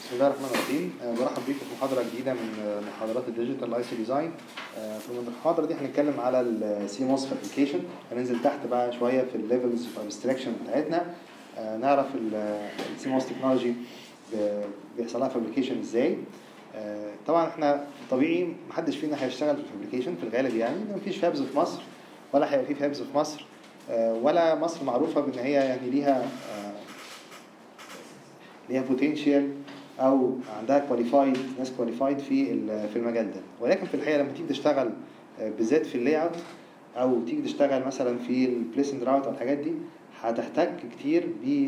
بسم الله الرحمن الرحيم آه، برحب بيكم في محاضرة جديدة من آه، محاضرات الديجيتال اي سي ديزاين في المحاضرة دي هنتكلم على السي موس فابريكيشن هننزل تحت بقى شوية في الليفلز اوف ابستراكشن بتاعتنا آه، نعرف السي موس تكنولوجي بيحصل لها فابريكيشن ازاي آه، طبعا احنا طبيعي محدش فينا هيشتغل في الفابريكيشن في الغالب يعني مفيش فابز في مصر ولا هيبقى في فابز في مصر آه، ولا مصر معروفة بان هي يعني ليها آه، ليها بوتنشال او عندها كواليفايد ناس كواليفايد في ال- في المجال ده ولكن في الحقيقه لما تيجي تشتغل آه، بالذات في اللاي اوت او تيجي تشتغل مثلا في البليس اند راوت او الحاجات دي هتحتاج كتير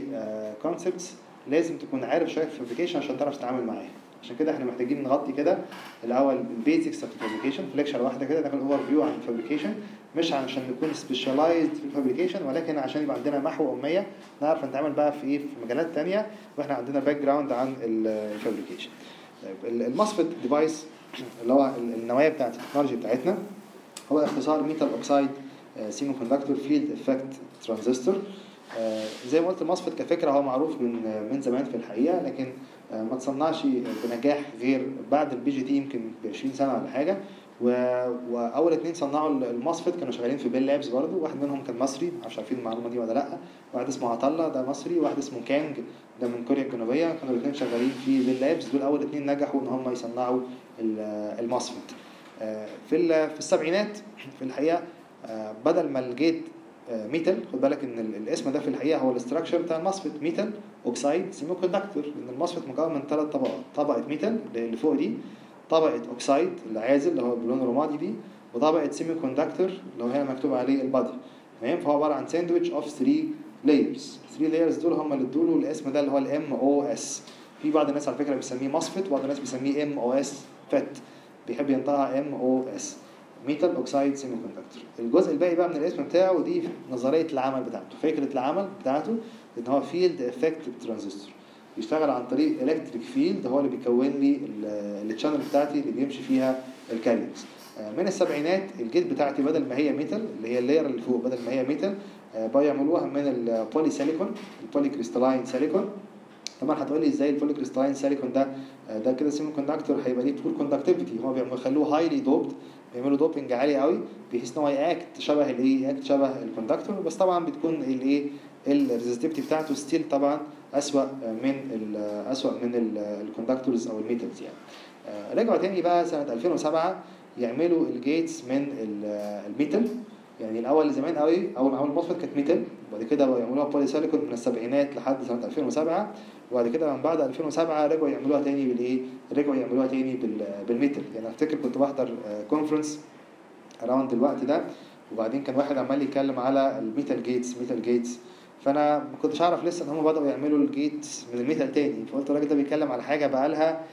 بكونسبتس لازم تكون عارف شويه في الفابريكيشن عشان تعرف تتعامل معاها عشان كده احنا محتاجين نغطي كده الاول البيزكس اوف الفابريكيشن في ليكشر واحده كده ناخد اوفر فيو عن الفابريكيشن مش عشان نكون سبيشاليزد في الفابريكيشن ولكن عشان يبقى عندنا محو اميه نعرف نتعامل بقى في ايه في مجالات تانية واحنا عندنا باك جراوند عن الفابريكيشن طيب المصفت ديفايس اللي هو ال- النوايا بتاعت التكنولوجي بتاعتنا هو اختصار ميتال اوكسايد سيمو كوندكتور فيلد افكت ترانزستور زي ما قلت المصفت كفكره هو معروف من آه، من زمان في الحقيقه لكن آه، ما تصنعش بنجاح غير بعد البي جي تي يمكن ب 20 سنه ولا حاجه و... واول اتنين صنعوا المصفت كانوا شغالين في بيل لابس برضه واحد منهم كان مصري معرفش عارفين المعلومه دي ولا لا واحد اسمه عطله ده مصري واحد اسمه كانج ده من كوريا الجنوبيه كانوا الاثنين شغالين في بيل لابس دول اول اتنين نجحوا ان هم يصنعوا ال- المصفت آه، في ال- في السبعينات في الحقيقه آه، بدل ما الجيت آه، ميتال خد بالك ان ال- الاسم ده في الحقيقه هو الاستراكشر بتاع المصفت ميتال اوكسايد سيمي كوندكتور لان المصفت مكون من ثلاث طبقات طبقه ميتال اللي فوق دي طبقه اوكسايد العازل اللي هو باللون الرمادي دي وطبقه سيمي كوندكتور اللي هو هنا مكتوب عليه البادي تمام فهو عباره عن ساندويتش اوف 3 لايرز 3 لايرز دول هم اللي ادوا له الاسم ده اللي هو الام او اس في بعض الناس على فكره بيسميه مصفت وبعض الناس بيسميه ام او اس فت بيحب ينطقها ام او اس ميتال اوكسايد سيمي كوندكتور الجزء الباقي بقى من الاسم بتاعه دي نظريه العمل بتاعته فكره العمل بتاعته ان هو فيلد افكت ترانزستور بيشتغل عن طريق الكتريك فيلد هو اللي بيكون لي التشانل بتاعتي اللي بيمشي فيها الكاريرز من السبعينات الجيت بتاعتي بدل ما هي ميتال اللي هي اللاير اللي فوق بدل ما هي ميتال آه، بقوا يعملوها من البولي سيليكون البولي كريستالاين سيليكون طبعا هتقولي ازاي البولي كريستالاين سيليكون ده آه، ده كده سيمي كوندكتور هيبقى ليه بور كوندكتيفيتي هو بيعملوا يخلوه هايلي دوبد بيعملوا دوبنج عالي قوي بحيث ان هو ياكت شبه الايه ياكت شبه الكوندكتور بس طبعا بتكون الايه الريزستيفيتي بتاعته ستيل طبعا اسوأ من ال اسوأ من الكوندكتورز او الميتالز يعني آه، رجعوا تاني بقى سنة 2007 يعملوا الجيتس من ال- الميتال يعني الاول زمان قوي اول ما عملوا المصفت كانت ميتال وبعد كده بقوا يعملوها بولي سيليكون من السبعينات لحد سنة 2007 وبعد كده من بعد 2007 رجعوا يعملوها تاني بالايه رجعوا يعملوها تاني بال- بالميتال يعني افتكر كنت بحضر كونفرنس اراوند الوقت ده وبعدين كان واحد عمال يتكلم على الميتال جيتس ميتال جيتس فانا ما كنتش اعرف لسه ان هم بداوا يعملوا الجيت من الميتال تاني فقلت الراجل ده بيتكلم على حاجه بقى لها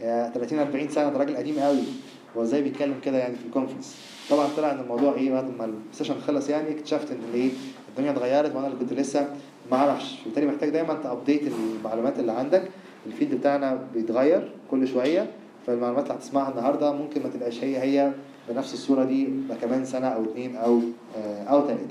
30 40 سنه ده راجل قديم قوي هو ازاي بيتكلم كده يعني في الكونفرنس طبعا طلع ان الموضوع ايه بعد ما السيشن خلص يعني اكتشفت ان ايه الدنيا اتغيرت وانا اللي كنت لسه ما اعرفش بالتالي محتاج دايما تابديت المعلومات اللي عندك الفيلد بتاعنا بيتغير كل شويه فالمعلومات اللي هتسمعها النهارده ممكن ما تبقاش هي هي بنفس الصوره دي بقى كمان سنه او اتنين او آه، او ثلاثه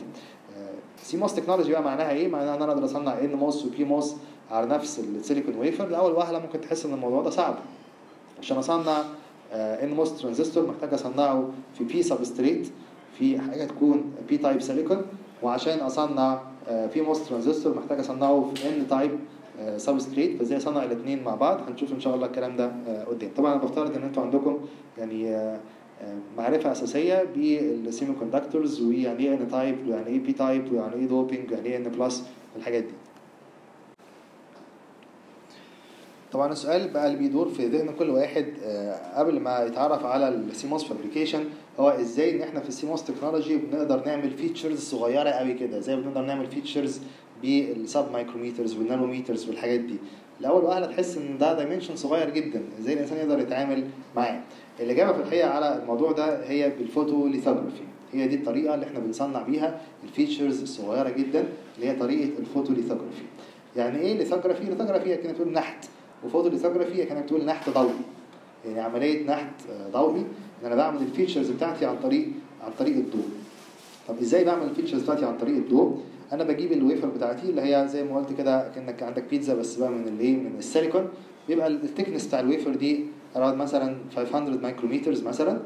سي موس تكنولوجي بقى معناها ايه؟ معناها ان انا اقدر اصنع ان موس وبي موس على نفس السيليكون ويفر لاول وهله ممكن تحس ان الموضوع ده صعب عشان اصنع ان موس ترانزستور محتاج اصنعه في بي سبستريت في حاجه تكون بي تايب سيليكون وعشان اصنع بي موس ترانزستور محتاج اصنعه في ان تايب سبستريت فازاي اصنع الاثنين مع بعض هنشوف ان شاء الله الكلام ده آه، قدام طبعا انا بفترض ان انتوا عندكم يعني آه، آه، معرفه اساسيه بالسيمي كوندكتورز ويعني ايه ان تايب ويعني ايه بي تايب ويعني ايه دوبينج ويعني ايه ان بلس الحاجات دي طبعا السؤال بقى اللي بيدور في ذهن كل واحد آه، قبل ما يتعرف على السيموس فابريكيشن هو ازاي ان احنا في السيموس تكنولوجي بنقدر نعمل فيتشرز صغيره قوي كده زي بنقدر نعمل فيتشرز بالسب مايكروميترز والنانوميترز والحاجات دي الاول وهله تحس ان ده دايمنشن صغير جدا ازاي الانسان يقدر يتعامل معاه الاجابه في الحقيقه على الموضوع ده هي بالفوتو ليثوجرافي هي دي الطريقه اللي احنا بنصنع بيها الفيتشرز الصغيره جدا اللي هي طريقه الفوتو ليثوجرافي يعني ايه ليثوجرافي ليثوجرافي هي كانت بتقول نحت وفوتو ليثوجرافي هي كانت بتقول نحت ضوئي يعني عمليه نحت آه، ضوئي ان انا بعمل الفيتشرز بتاعتي عن طريق عن طريق الضوء طب ازاي بعمل الفيتشرز بتاعتي عن طريق الضوء انا بجيب الويفر بتاعتي اللي هي زي ما قلت كده كانك عندك بيتزا بس بقى من الايه من السيليكون بيبقى الثيكنس بتاع الويفر دي around مثلا 500 مايكرومترز مثلا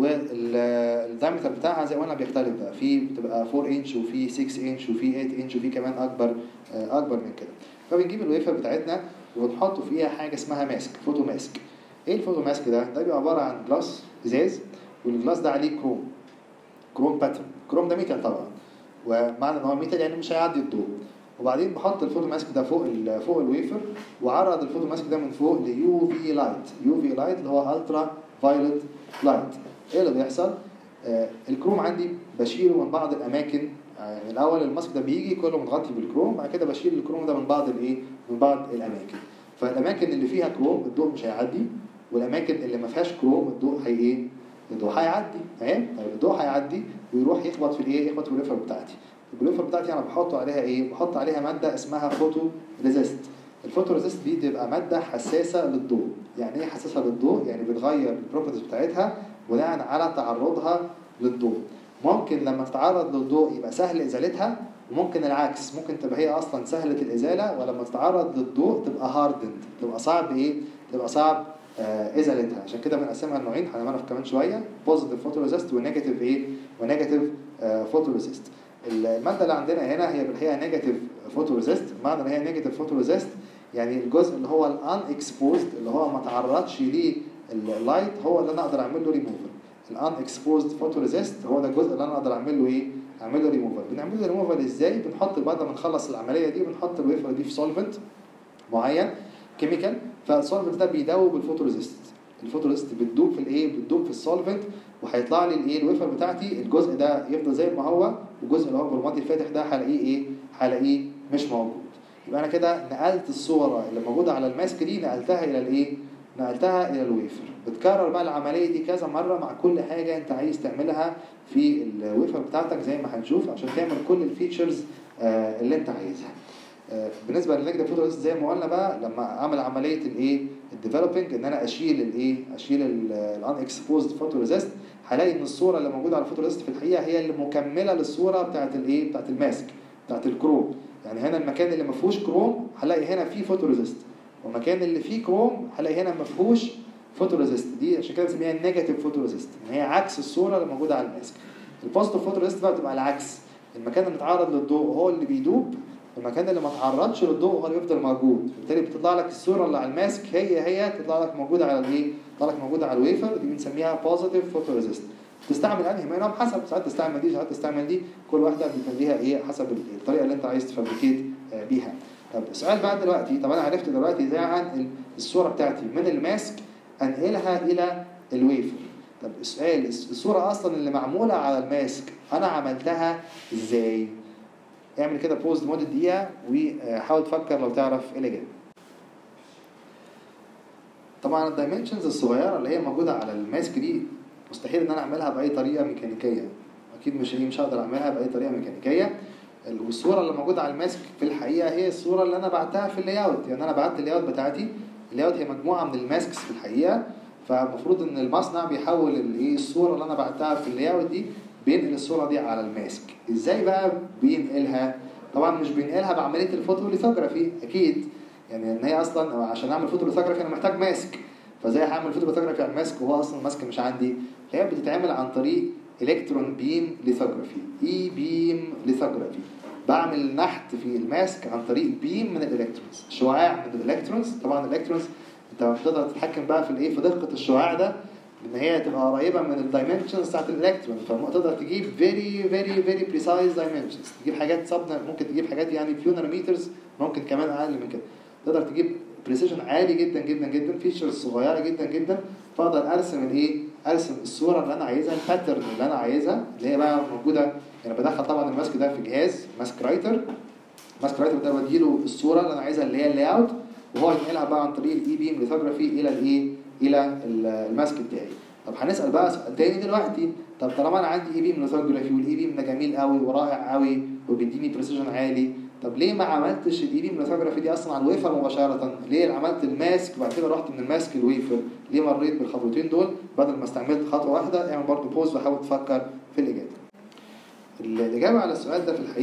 والدايمتر بتاعها زي ما قلنا بيختلف بقى في بتبقى 4 انش وفي 6 انش وفي 8 انش وفي كمان اكبر آه، اكبر من كده فبنجيب الويفر بتاعتنا ونحط فيها حاجه اسمها ماسك فوتو ماسك ايه الفوتو ماسك ده ده بيبقى عباره عن جلاس ازاز والجلاس ده عليه كروم كروم باترن كروم ده ميتال طبعا ومعنى ان هو ميتال يعني مش هيعدي الضوء وبعدين بحط الفوتو ماسك ده فوق ال فوق الويفر وعرض الفوتو ماسك ده من فوق ليو في لايت يو في لايت اللي هو الترا فايولت لايت ايه اللي بيحصل آه الكروم عندي بشيله من بعض الاماكن آه، يعني الاول الماسك ده بيجي كله متغطي بالكروم بعد كده بشيل الكروم ده من بعض الايه من بعض الاماكن فالاماكن اللي فيها كروم الضوء مش هيعدي والاماكن اللي ما فيهاش كروم الضوء هي ايه الضوء هيعدي فاهم طيب الضوء هيعدي ويروح يخبط في الايه يخبط في الويفر بتاعتي الويفر بتاعتي انا بحط عليها ايه بحط عليها ماده اسمها فوتو ريزيست الفوتو ريزيست دي بتبقى ماده حساسه للضوء يعني ايه حساسه للضوء يعني بتغير البروبرتيز بتاعتها بناء على تعرضها للضوء ممكن لما تتعرض للضوء يبقى سهل ازالتها وممكن العكس ممكن تبقى هي اصلا سهله الازاله ولما تتعرض للضوء تبقى هاردند تبقى صعب ايه تبقى صعب آه، ازالتها عشان كده بنقسمها لنوعين هنعرف كمان شويه بوزيتيف فوتو ريزيست ونيجاتيف ايه ونيجاتيف فوتو ريزيست الماده اللي عندنا هنا هي بالحقيقه نيجاتيف فوتو ريزيست معنى ان هي نيجاتيف فوتو ريزيست يعني الجزء اللي هو الان اكسبوزد اللي هو ما تعرضش ليه اللايت هو اللي انا اقدر اعمل له ريموفر الان اكسبوزد فوتو ريزيست هو ده الجزء اللي انا اقدر اعمل له ايه اعمل له ريموفر بنعمل له ريموفر ازاي بنحط بعد ما نخلص العمليه دي بنحط الويفر دي في سولفنت معين كيميكال فالسولفنت ده بيدوب الفوتو ريزيست الفوتو ريزيست بتدوب في الايه بتدوب في السولفنت وهيطلع لي الايه الويفر بتاعتي الجزء ده يفضل زي ما هو والجزء اللي هو بالماضي الفاتح ده هلاقيه ايه هلاقيه مش موجود يبقى انا كده نقلت الصوره اللي موجوده على الماسك دي نقلتها الى الايه نقلتها الى الويفر بتكرر بقى العمليه دي كذا مره مع كل حاجه انت عايز تعملها في الويفر بتاعتك زي ما هنشوف عشان تعمل كل الفيتشرز آه، اللي انت عايزها آه، بالنسبه للنيجاتيف فوتو زي ما قلنا بقى لما اعمل عمليه الايه الديفلوبينج ان انا اشيل الايه اشيل الان اكسبوزد فوتو ريزيست هلاقي ان الصوره اللي موجوده على الفوتو ريزيست في الحقيقه هي اللي مكمله للصوره بتاعت الايه بتاعت الماسك بتاعت الكروم يعني هنا المكان اللي ما فيهوش كروم هلاقي هنا فيه فوتو ريزيست والمكان اللي فيه كروم هلاقي هنا ما فيهوش فوتو ريزيست دي عشان كده بنسميها نيجاتيف فوتو ريزيست ان هي عكس الصوره اللي موجوده على الماسك البوزيتيف فوتو ريزيست بقى بتبقى العكس المكان اللي اتعرض للضوء هو اللي بيدوب المكان اللي ما تعرضش للضوء هو اللي بيفضل موجود بالتالي بتطلع لك الصوره اللي على الماسك هي هي تطلع لك موجوده على الايه تطلع لك موجوده على الويفر دي بنسميها بوزيتيف فوتو ريزيست تستعمل انهي منهم حسب ساعات تستعمل دي ساعات تستعمل دي كل واحده بيكون ليها ايه حسب الطريقه اللي انت عايز تفابريكيت آه، بيها طب السؤال بقى دلوقتي طب انا عرفت دلوقتي ازاي عن الصوره بتاعتي من الماسك انقلها الى الويفر طب السؤال الصوره اصلا اللي معموله على الماسك انا عملتها ازاي اعمل كده بوز لمده دقيقه وحاول تفكر لو تعرف ايه الاجابه طبعا الدايمنشنز الصغيره اللي هي موجوده على الماسك دي مستحيل ان انا اعملها باي طريقه ميكانيكيه اكيد مش مش هقدر اعملها باي طريقه ميكانيكيه والصوره اللي موجوده على الماسك في الحقيقه هي الصوره اللي انا بعتها في اللاي اوت يعني انا بعت اللاي اوت بتاعتي اللاي اوت هي مجموعه من الماسكس في الحقيقه فالمفروض ان المصنع بيحول الايه الصوره اللي انا بعتها في اللاي اوت دي بينقل الصوره دي على الماسك ازاي بقى بينقلها طبعا مش بينقلها بعمليه الفوتوليثوجرافي اكيد يعني ان هي اصلا عشان اعمل فوتوليثوجرافي انا محتاج ماسك فازاي هعمل فوتوليثوجرافي على الماسك وهو اصلا الماسك مش عندي هي بتتعمل عن طريق الكترون بيم ليثوجرافي اي بيم ليثوجرافي بعمل نحت في الماسك عن طريق بيم من الالكترونز شعاع من الالكترونز طبعا الالكترونز انت بتقدر تتحكم بقى في الايه في دقه الشعاع ده ان هي تبقى قريبه من الدايمنشنز بتاعت الالكترون فتقدر تجيب فيري فيري فيري بريسايز دايمنشنز تجيب حاجات سب ممكن تجيب حاجات يعني فيو نانومترز ممكن كمان اقل من كده تقدر تجيب بريسيشن عالي جدا جدا جدا فيتشرز صغيره جدا جدا فاقدر ارسم الايه ارسم الصوره اللي انا عايزها الباترن اللي انا عايزها اللي هي بقى موجوده يعني بدخل طبعا الماسك ده في جهاز ماسك رايتر ماسك رايتر ده بديله الصوره اللي انا عايزها اللي هي اللاي اوت وهو ينقلها بقى عن طريق الاي بيم ليثوجرافي الى الايه الى الماسك بتاعي طب هنسال بقى سؤال تاني دلوقتي طب طالما انا عندي اي بيم ليثوجرافي والاي بيم ده جميل قوي ورائع قوي وبيديني بريسيجن عالي طب ليه ما عملتش الاي بيم ليثوجرافي دي اصلا على الويفر مباشره ليه عملت الماسك وبعد كده رحت من الماسك للويفر ليه مريت بالخطوتين دول بدل ما استعملت خطوه واحده اعمل برضه بوز وحاول تفكر في الاجابه الاجابه على السؤال ده في الحقيقه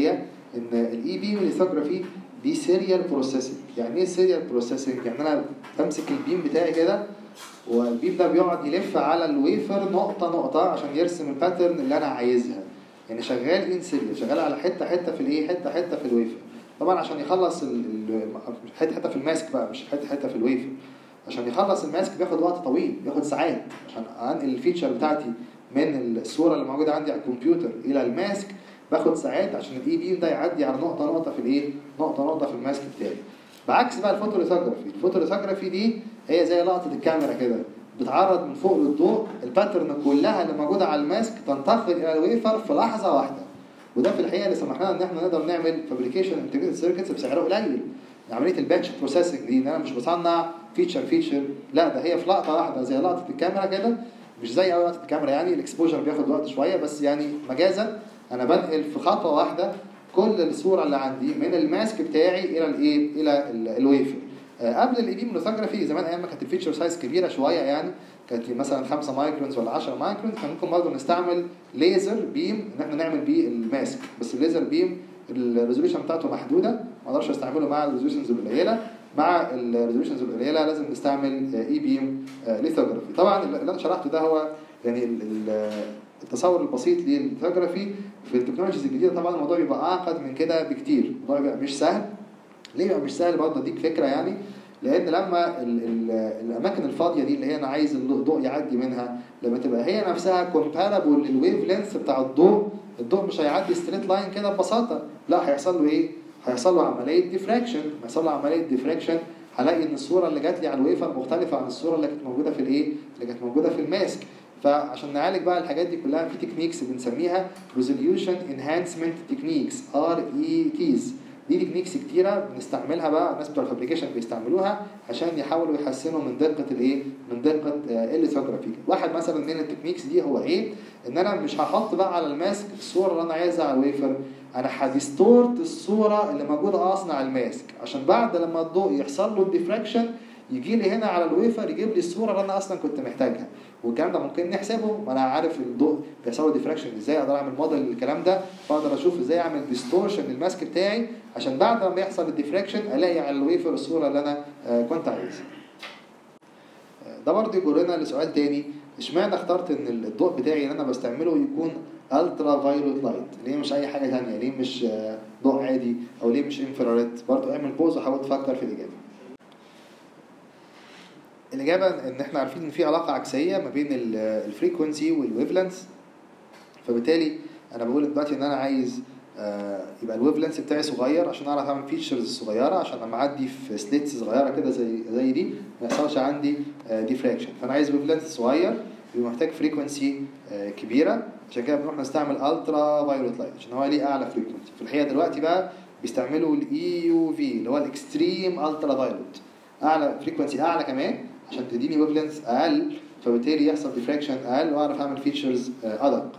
ان الاي بيم ليثوجرافي دي سيريال بروسيسنج يعني ايه سيريال بروسيسنج يعني انا بمسك البيم بتاعي كده والبيم ده بيقعد يلف على الويفر نقطه نقطه عشان يرسم الباترن اللي انا عايزها يعني شغال ان سيريال شغال على حته حته في الايه حته حته في الويفر طبعا عشان يخلص ال- ال- حته حته في الماسك بقى مش حته حته في الويفر عشان يخلص الماسك بياخد وقت طويل بياخد ساعات عشان انقل الفيتشر بتاعتي من الصوره اللي موجوده عندي على الكمبيوتر الى الماسك باخد ساعات عشان الاي بيم ده يعدي على نقطه نقطه في الايه نقطه نقطه في الماسك بتاعي بعكس بقى الفوتوليثوجرافي الفوتوليثوجرافي دي هي زي لقطه الكاميرا كده بتعرض من فوق للضوء الباترن كلها اللي موجوده على الماسك تنتقل الى الويفر في لحظه واحده وده في الحقيقه اللي سمح لنا ان احنا نقدر نعمل فابريكيشن انتجريتد سيركتس بسعر قليل عمليه الباتش بروسيسنج دي ان انا مش بصنع فيتشر فيتشر لا ده هي في لقطه واحده زي لقطه الكاميرا كده مش زي اول لقطه الكاميرا يعني الاكسبوجر بياخد وقت شويه بس يعني مجازا انا بنقل في خطوه واحده كل الصوره اللي عندي من الماسك بتاعي الى الايه الى ال- الويفر آه، قبل الاي بي لوثوجرافي زمان ايام ما كانت الفيتشر سايز كبيره شويه يعني كانت مثلا 5 مايكرونز ولا 10 مايكرونز كان ممكن برضه نستعمل ليزر بيم ان احنا نعمل بيه الماسك بس الليزر بيم الريزوليوشن بتاعته محدوده ما اقدرش استعمله مع الريزوليوشنز القليله مع الريزوليوشنز القليله لازم نستعمل اي بيم ليثوجرافي طبعا اللي انا شرحته ده هو يعني ال- ال- التصور البسيط للليثوجرافي في التكنولوجيز الجديده طبعا الموضوع بيبقى اعقد من كده بكتير الموضوع بيبقى مش سهل ليه بيبقى مش سهل برضه اديك فكره يعني لان لما ال ال الاماكن الفاضيه دي اللي هي انا عايز الضوء يعدي منها لما تبقى هي نفسها كومبارابل للويف لينث بتاع الضوء الضوء مش هيعدي ستريت لاين كده ببساطه لا هيحصل له ايه هيحصل له عمليه ديفراكشن هيحصل له عمليه ديفراكشن هلاقي ان الصوره اللي جات لي على الويفر مختلفه عن الصوره اللي كانت موجوده في الايه اللي كانت موجوده في الماسك فعشان نعالج بقى الحاجات دي كلها في تكنيكس بنسميها resolution enhancement techniques ار اي تيز دي تكنيكس كتيره بنستعملها بقى الناس بتوع الفابريكيشن بيستعملوها عشان يحاولوا يحسنوا من دقه الايه من دقه الليثوجرافي واحد مثلا من التكنيكس دي هو ايه ان انا مش هحط بقى على الماسك الصوره اللي انا عايزها على الويفر انا هديستورت الصوره اللي موجوده اصلا على الماسك عشان بعد لما الضوء يحصل له الديفراكشن يجي لي هنا على الويفر يجيب لي الصوره اللي انا اصلا كنت محتاجها والكلام ده ممكن نحسبه ما انا عارف الضوء بيحصل له ديفراكشن ازاي اقدر اعمل موديل للكلام ده فاقدر اشوف ازاي اعمل ديستورشن للماسك بتاعي عشان بعد لما يحصل الديفراكشن الاقي على الويفر الصوره اللي انا آه، كنت عايزها آه، ده برضه يجرنا لسؤال تاني اشمعنى اخترت ان الضوء بتاعي اللي انا بستعمله يكون الترا فايولوت لايت ليه مش اي حاجه تانية ليه مش آه، ضوء عادي او ليه مش انفراريد برضه اعمل بوز وحاول تفكر في الاجابه الاجابه ان احنا عارفين ان في علاقه عكسيه ما بين الفريكونسي والويفلنس فبالتالي انا بقول دلوقتي ان انا عايز آه، يبقى الويف لينس بتاعي صغير عشان اعرف اعمل فيتشرز صغيره عشان لما اعدي في سليتس صغيره كده زي زي دي ما يحصلش عندي ديفراكشن فانا عايز ويف لينس صغير يبقى محتاج فريكونسي كبيره عشان كده بنروح نستعمل الترا فايولوت لايت عشان هو ليه اعلى فريكونسي في الحقيقه دلوقتي بقى بيستعملوا الاي يو في اللي هو الاكستريم الترا فايولوت اعلى فريكونسي اعلى كمان عشان تديني ويف لينس اقل فبالتالي يحصل ديفراكشن اقل واعرف اعمل فيتشرز ادق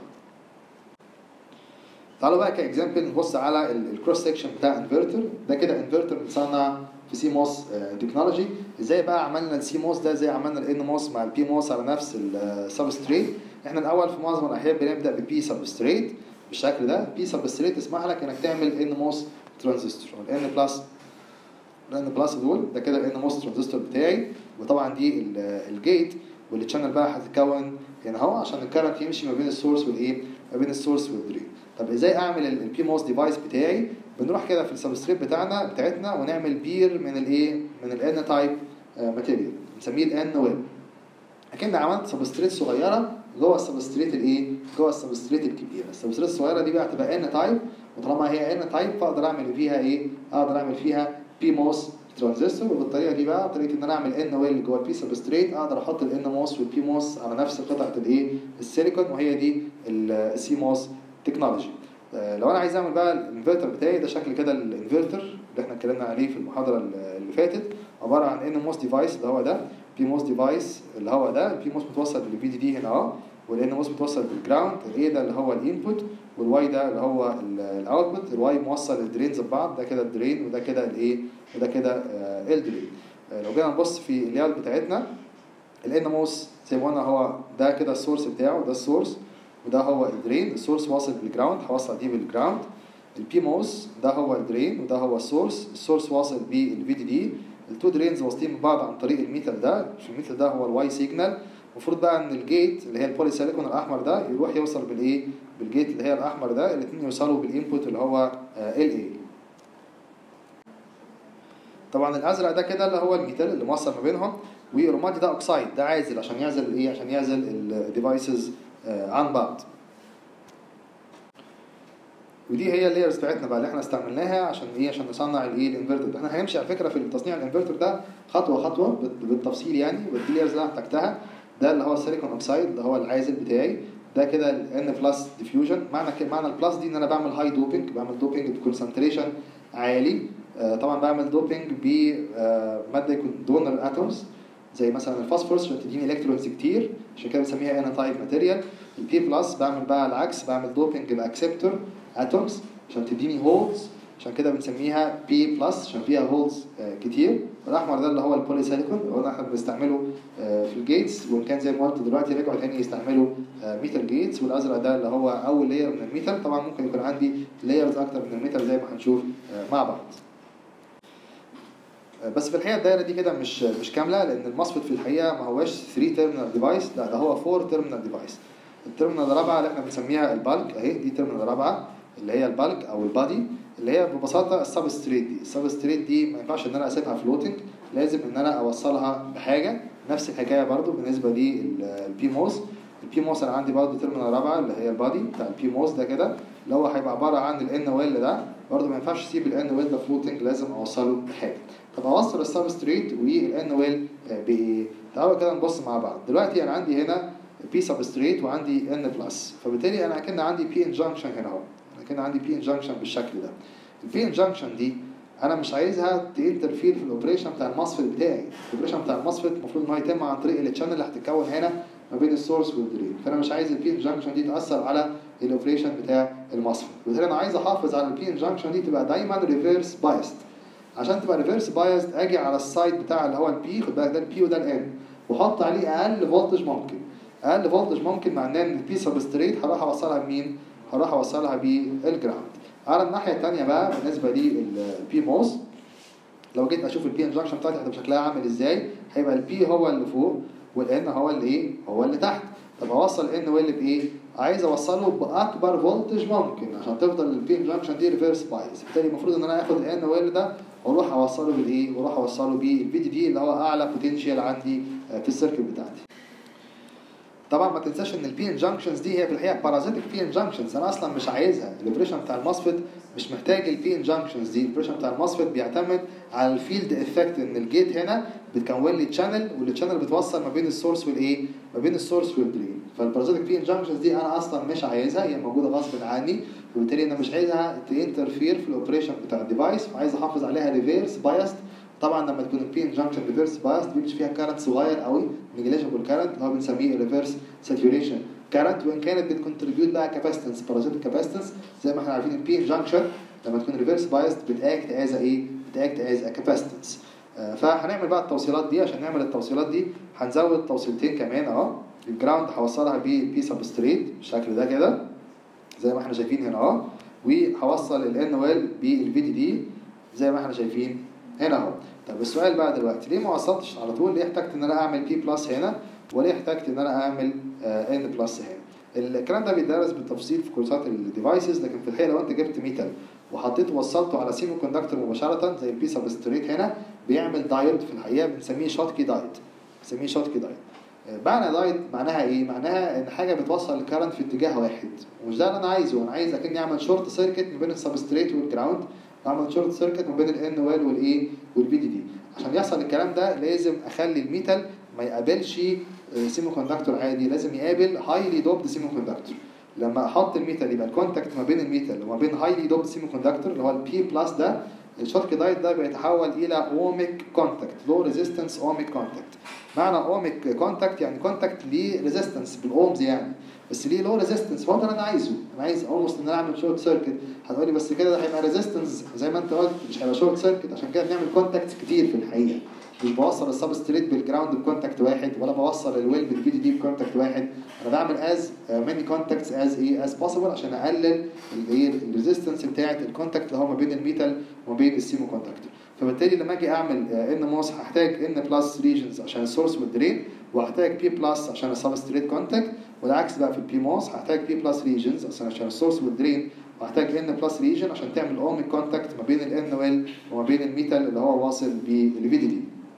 تعالوا بقى كاكزامبل نبص على الكروس سكشن بتاع انفرتر ده كده انفرتر متصنع في سي موس تكنولوجي ازاي بقى عملنا السي موس ده ازاي عملنا الان موس مع البي موس على نفس السبستريت احنا الاول في معظم الاحيان بنبدا ببي سبستريت بالشكل ده بي سبستريت يسمح لك انك تعمل ان موس ترانزستور والان بلس الان بلس دول ده كده الان موس ترانزستور بتاعي وطبعا دي ال- الجيت والتشانل بقى هتتكون هنا اهو عشان الكرنت يمشي ما بين السورس والايه ما بين السورس والدرين طب ازاي اعمل البي موس ديفايس بتاعي بنروح كده في السبستريت بتاعنا بتاعتنا ونعمل بير من الايه من الان تايب ماتيريال نسميه الان ويب اكن عملت سبستريت صغيره جوه السبستريت الايه جوه السبستريت الكبيره السبستريت الصغيره دي بقى هتبقى ان تايب وطالما هي ان تايب فاقدر اعمل فيها ايه اقدر اعمل فيها بي موس ترانزستور وبالطريقه دي بقى طريقه ان انا اعمل ان ويل جوه البي سبستريت اقدر احط الان موس والبي موس على نفس قطعه الايه السيليكون وهي دي السي موس تكنولوجي آه، لو انا عايز اعمل بقى الانفرتر بتاعي ده شكل كده الانفرتر اللي احنا اتكلمنا عليه في المحاضره اللي فاتت عباره عن ان موس ديفايس اللي هو ده بي موس ديفايس اللي هو ده البي موس متوصل بالفي دي دي هنا اهو والان موس متوصل بالجراوند الاي ده اللي هو الانبوت والواي ده اللي هو الاوتبوت الواي موصل الدرينز ببعض ده كده الدرين وده كده الايه وده كده آه، الدرين آه، لو جينا نبص في الليال بتاعتنا الان موس زي ما قلنا هو ده كده السورس بتاعه ده السورس وده هو الدرين السورس واصل بالجراوند هوصل دي بالجراوند البي موس ده هو الدرين وده هو السورس السورس واصل بالفي دي دي التو درينز واصلين ببعض عن طريق الميتال ده مش الميتال ده هو الواي سيجنال المفروض بقى ان الجيت اللي هي البولي سيليكون الاحمر ده يروح يوصل بالايه بالجيت اللي هي الاحمر ده الاثنين يوصلوا بالانبوت اللي هو ال اي طبعا الازرق ده كده اللي هو الميتال اللي موصل ما بينهم والرمادي ده اوكسايد ده عازل عشان يعزل الايه عشان يعزل الديفايسز عن بعض ودي هي اللايرز بتاعتنا بقى اللي احنا استعملناها عشان ايه عشان نصنع الايه الانفرتر ده احنا هنمشي على فكره في تصنيع الانفرتر ده خطوه خطوه بالتفصيل يعني ودي اللايرز اللي انا احتاجتها ده اللي هو السيليكون اوكسايد اللي هو العازل بتاعي ده كده الان بلس ديفيوجن معنى كده معنى البلس دي ان انا بعمل هاي دوبنج بعمل دوبنج بكونسنتريشن عالي آه طبعا بعمل دوبنج بماده يكون دونر اتومز زي مثلا الفوسفورس عشان تديني الكترونز كتير عشان كده بنسميها ان تايب ماتيريال البي بلس بعمل بقى العكس بعمل دوبنج باكسبتور اتومز عشان تديني هولز عشان كده بنسميها بي بلس عشان فيها هولز آه كتير الاحمر ده اللي هو البولي سيليكون اللي هو احنا بنستعمله آه في الجيتس وان كان زي ما قلت دلوقتي رجعوا تاني يستعملوا آه ميتال جيتس والازرق ده اللي هو اول لاير من الميتال طبعا ممكن يكون عندي لايرز اكتر من الميتال زي ما هنشوف مع بعض بس في الحقيقه الدايره دي كده مش مش كامله لان المصفت في الحقيقه ما هواش 3 تيرمينال ديفايس لا ده هو 4 تيرمينال ديفايس التيرمينال الرابعه اللي احنا بنسميها البالك اهي دي التيرمينال الرابعه اللي هي البالك او البادي اللي هي ببساطه السبستريت دي السبستريت دي ما ينفعش ان انا اسيبها فلوتنج لازم ان انا اوصلها بحاجه نفس الحكايه برضو بالنسبه للبي موس البي موس انا عندي برضو تيرمينال رابعه اللي هي البادي بتاع البي موس ده كده اللي هو هيبقى عباره عن الان ويل ده برضو ما ينفعش اسيب الان ويل ده فلوتنج لازم اوصله بحاجه طب اوصل السبستريت والان ويل بايه تعالوا كده نبص مع بعض دلوقتي انا عندي هنا بي سبستريت وعندي ان بلس فبالتالي انا كان عندي بي انجنكشن هنا اهو انا كان عندي بي انجنكشن بالشكل ده البي انجنكشن دي انا مش عايزها تنترفير في الاوبريشن بتاع المصفت بتاعي الاوبريشن بتاع المصفت المفروض ان هو يتم عن طريق التشانل اللي هتتكون هنا ما بين السورس والدرين فانا مش عايز البي انجنكشن دي تاثر على الاوبريشن بتاع المصفت وبالتالي انا عايز احافظ على البي انجنكشن دي تبقى دايما ريفيرس بايست عشان تبقى ريفيرس بايست اجي على السايد بتاع اللي هو البي خد بالك ده البي وده الان واحط عليه اقل فولتج ممكن اقل فولتج ممكن معناه ان البي سبستريت هروح اوصلها بمين؟ هروح اوصلها بالجراوند على الناحيه الثانيه بقى بالنسبه للبي موس لو جيت اشوف البي انجكشن بتاعتي هتبقى شكلها عامل ازاي هيبقى البي هو اللي فوق والان هو اللي ايه هو اللي تحت طب اوصل ان ويل بايه عايز اوصله باكبر فولتج ممكن عشان تفضل البي انجكشن دي ريفيرس بايز بالتالي المفروض ان انا اخد الان ويل ده واروح اوصله بالايه واروح اوصله بالبي دي دي اللي هو اعلى بوتنشال عندي في السيركت بتاعتي طبعا ما تنساش ان البي انجنكشنز دي هي في الحقيقه بارازيتك بي انجنكشنز انا اصلا مش عايزها الاوبريشن بتاع المصفت مش محتاج البي انجنكشنز دي الاوبريشن بتاع المصفت بيعتمد على الفيلد افكت ان الجيت هنا بتكون لي تشانل والتشانل بتوصل ما بين السورس والايه ما بين السورس والدرين فالبارازيتك بي انجنكشنز دي انا اصلا مش عايزها هي موجوده غصب عني وبالتالي انا مش عايزها تنترفير في الاوبريشن بتاع الديفايس وعايز احافظ عليها ريفيرس بايست طبعا لما تكون البي انجنكشن ريفيرس بايست بيمشي فيها كارنت صغير قوي نيجليجبل كارنت اللي هو بنسميه ريفيرس ساتوريشن كارنت وان كانت بتكونتريبيوت بقى كاباسيتنس بارازيتيك كاباسيتنس زي ما احنا عارفين البي انجنكشن لما تكون ريفيرس بايست بتاكت از ايه بتاكت از كاباسيتنس فهنعمل بقى التوصيلات دي عشان نعمل التوصيلات دي هنزود توصيلتين كمان اهو الجراوند هوصلها بي سبستريت بالشكل ده كده زي ما احنا شايفين هنا اهو وهوصل الان ويل بالفي دي دي زي ما احنا شايفين هنا اهو طب السؤال بقى دلوقتي ليه ما وصلتش على طول ليه احتجت ان انا اعمل بي بلس هنا وليه احتجت ان انا اعمل ان بلس هنا الكلام ده بيدرس بالتفصيل في كورسات الديفايسز لكن في الحقيقه لو انت جبت ميتال وحطيته وصلته على سيمي كوندكتور مباشره زي البي سبستريت هنا بيعمل دايود في الحقيقه بنسميه شوت كي دايود بنسميه شوت كي دايود معنى دايت معناها ايه؟ معناها ان حاجه بتوصل الكرنت في اتجاه واحد ومش ده اللي انا عايزه انا عايز اكني اعمل شورت سيركت ما بين السبستريت والجراوند اعمل شورت سيركت ما بين الان ويل والايه والبي دي دي عشان يحصل الكلام ده لازم اخلي الميتال ما يقابلش سيمي كوندكتور عادي لازم يقابل هايلي دوبد سيمي كوندكتور لما احط الميتال يبقى الكونتاكت ما بين الميتال وما بين هايلي دوبد سيمي كوندكتور اللي هو البي بلس ده الشوت دايت ده بيتحول الى اوميك كونتاكت لو ريزيستنس اوميك كونتاكت معنى اوميك كونتاكت يعني كونتاكت ليه ريزيستنس بالاومز يعني بس ليه لو ريزيستنس هو ده اللي انا عايزه انا عايز اولموست ان انا اعمل شورت سيركت هتقولي بس كده ده هيبقى ريزيستنس زي ما انت قلت مش هيبقى شورت سيركت عشان كده بنعمل كونتاكتس كتير في الحقيقه مش بوصل السبستريت بالجراوند بكونتاكت واحد ولا بوصل الويل بالفي دي دي بكونتاكت واحد انا بعمل از ماني كونتاكتس از ايه از بوسيبل عشان اقلل الايه الريزيستنس بتاعه الكونتاكت اللي هو ما بين الميتال وما بين السيمو كونتاكتور فبالتالي لما اجي اعمل ان موس هحتاج ان بلس ريجنز عشان السورس والدرين وهحتاج بي بلس عشان السبستريت كونتاكت والعكس بقى في البي موس هحتاج بي بلس ريجنز عشان عشان السورس والدرين وهحتاج ان بلس ريجن عشان تعمل اوميك كونتاكت ما بين الان ويل وما بين الميتال اللي هو واصل بالفي دي دي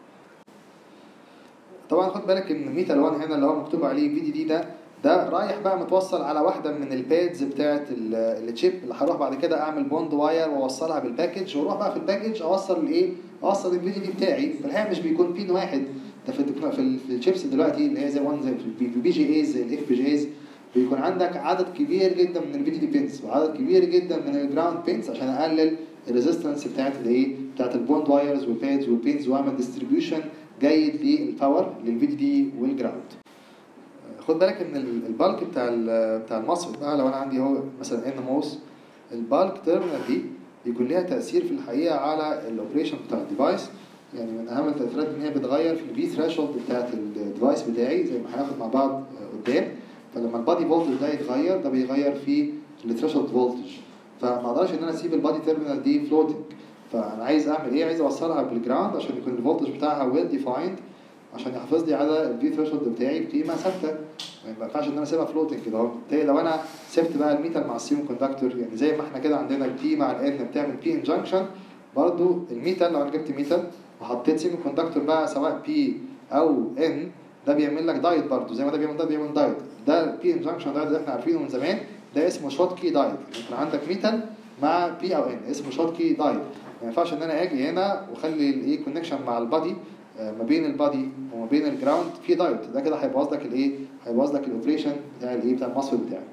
طبعا خد بالك ان الميتال 1 هنا اللي هو مكتوب عليه في دي دي ده ده رايح بقى متوصل على واحده من البادز بتاعه التشيب اللي هروح بعد كده اعمل بوند واير واوصلها بالباكج واروح بقى في الباكج اوصل الايه اوصل الفي دي دي بتاعي في الحقيقه مش بيكون بين واحد ده في التكنو- في ال- في الشيبس دلوقتي اللي هي زي 1 زي في البي جي ايز زي الاف بي جي ايز بيكون عندك عدد كبير جدا من الفي دي دي بينز وعدد كبير جدا من الجراوند بينز عشان اقلل الريزيستنس بتاعت الايه بتاعت البوند وايرز والبادز والبينز واعمل ديستريبيوشن جيد للباور للفي دي دي والجراوند خد بالك ان ال- البالك بتاع ال- بتاع المصفت بقى لو انا عندي هو مثلا ان موس البالك تيرمينال دي بيكون ليها تاثير في الحقيقه على الاوبريشن بتاع الديفايس يعني من اهم التاثيرات ان هي بتغير في الفي ثريشولد بتاعت الديفايس بتاعي زي ما هناخد مع بعض قدام فلما البادي فولتج ده يتغير ده بيغير في الثريشولد فولتج فما اقدرش ان انا اسيب البادي تيرمينال دي فلوتنج فانا عايز اعمل ايه عايز اوصلها بالجراوند عشان يكون الفولتج بتاعها ويل ديفايند عشان يحافظ لي على الفي ثريشولد بتاعي بقيمه ثابته ما ينفعش ان انا اسيبها فلوتنج كده اهو بالتالي لو انا سبت بقى الميتال مع السيمو كوندكتور يعني زي ما احنا كده عندنا البي مع الان بتعمل بي انجنكشن برضو الميتال لو انا جبت ميتال وحطيت سيمو كوندكتور بقى سواء بي او ان ده بيعمل لك دايت برضو زي ما ده بيعمل ده بيعمل دايت ده البي انجنكشن دايت اللي احنا عارفينه من زمان ده اسمه شوت كي دايت يكون عندك ميتال مع بي او ان اسمه شوت كي دايت ما ينفعش ان انا اجي هنا واخلي الايه كونكشن مع البادي آه، ما بين البادي وما بين الجراوند في دايت ده كده هيبوظ لك الايه هيبوظ لك الاوبريشن بتاع الايه بتاع المصفر بتاعك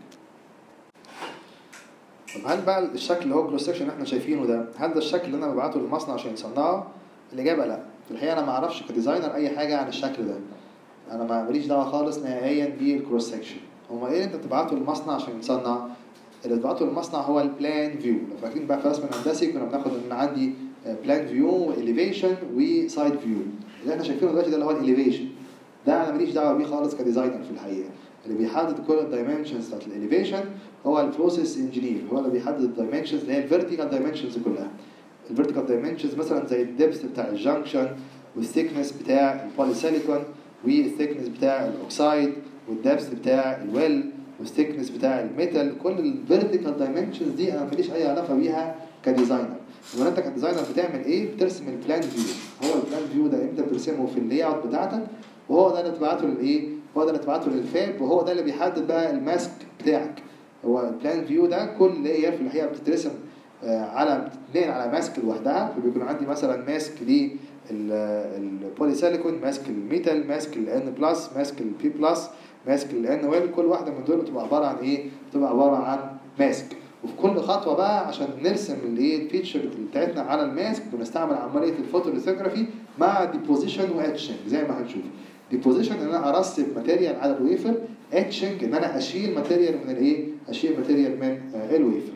طب هل بقى الشكل اللي هو كروس سكشن اللي احنا شايفينه ده هل ده الشكل اللي انا ببعته للمصنع عشان يصنعه الاجابه لا في الحقيقه انا ما اعرفش كديزاينر اي حاجه عن الشكل ده انا ما ماليش دعوه خالص نهائيا بالكروس سكشن هو ايه اللي انت بتبعته للمصنع عشان يصنع اللي بتبعته للمصنع هو البلان فيو لو فاكرين بقى في رسم الهندسي كنا بناخد ان عندي بلان فيو واليفيشن وسايد فيو اللي احنا شايفينه دلوقتي ده اللي هو الاليفيشن ده انا ماليش دعوه بيه خالص كديزاينر في الحقيقه اللي بيحدد كل الدايمنشنز بتاعت الاليفيشن هو البروسيس انجينير هو اللي بيحدد الدايمنشنز اللي هي الفيرتيكال دايمنشنز كلها الفيرتيكال دايمنشنز مثلا زي الدبس بتاع الجنكشن والثيكنس بتاع البوليسيليكون والثيكنس بتاع الاوكسايد والدبس بتاع الويل والثيكنس بتاع الميتال كل الفيرتيكال دايمنشنز دي انا ماليش اي علاقه بيها كديزاينر يبقى انت كديزاينر بتعمل ايه بترسم البلان فيو هو البلان فيو ده انت بترسمه في اللاي اوت بتاعتك وهو ده اللي تبعته للايه هو ده اللي تبعته للفاب وهو ده اللي بيحدد بقى الماسك بتاعك هو البلان فيو ده كل لاير في الحقيقه بتترسم آه، على بتتنقل على ماسك لوحدها فبيكون عندي مثلا ماسك للبوليسيليكون ماسك الميتال ماسك الان بلس ماسك البي بلس ماسك الان ويل كل واحده من دول بتبقى عباره عن ايه؟ بتبقى عباره عن ماسك وفي كل خطوه بقى عشان نرسم الايه الفيتشر بتاعتنا على الماسك بنستعمل عمليه الفوتوليثوجرافي مع ديبوزيشن واتشنج زي ما هنشوف ديبوزيشن ان انا ارسب ماتيريال على الويفر اتشنج ان انا اشيل ماتيريال من الايه؟ اشيل ماتيريال من آه، الويفر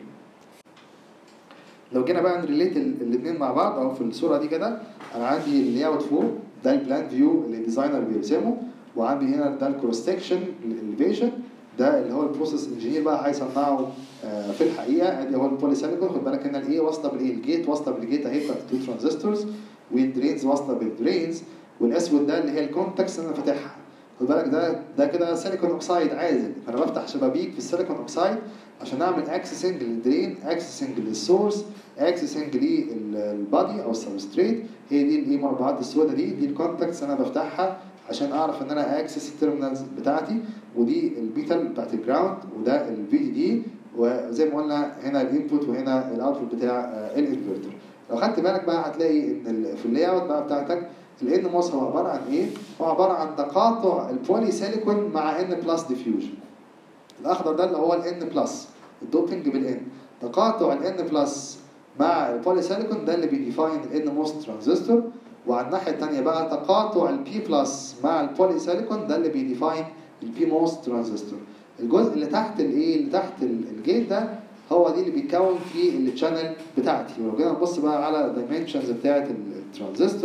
لو جينا بقى نريليت الاثنين مع بعض او في الصوره دي كده انا عندي اللاي اوت فوق ده البلان فيو اللي الديزاينر بيرسمه وعندي هنا ده الكروس سكشن الاليفيشن ده اللي هو البروسيس انجينير بقى هيصنعه آه، في الحقيقه ادي هو البوليسيليكون خد بالك هنا الايه واصله بالايه الجيت واصله بالجيت اهي بتاعت التو ترانزستورز والدرينز واصله بالدرينز والاسود ده اللي هي الكونتاكس اللي انا فاتحها خد بالك ده ده كده سيليكون اوكسايد عازل فانا بفتح شبابيك في السيليكون اوكسايد عشان اعمل اكسسنج للدرين اكسسنج للسورس اكسسنج للبادي او السبستريت هي دي الايه مربعات السوداء دي دي الكونتاكتس انا بفتحها عشان اعرف ان انا اكسس التيرمينالز بتاعتي ودي البيتال بتاعت الجراوند وده الفي دي دي وزي ما قلنا هنا الانبوت وهنا الاوتبوت بتاع آه، الانفرتر لو خدت بالك بقى هتلاقي ان ال- في اللاي اوت بقى بتاعتك الان موس هو عباره عن ايه؟ هو عباره عن تقاطع البولي سيليكون مع ان بلس ديفيوجن الاخضر ده اللي هو الان بلس الدوبنج بالان تقاطع الان بلس مع البولي سيليكون ده اللي بيديفاين الان موس ترانزستور وعلى الناحيه الثانيه بقى تقاطع البي بلس مع البولي سيليكون ده اللي بيديفاين البي موس ترانزستور الجزء اللي تحت الايه اللي تحت ال- الجيت ده هو دي اللي بيتكون فيه التشانل بتاعتي ولو جينا نبص بقى على الدايمنشنز بتاعت الترانزستور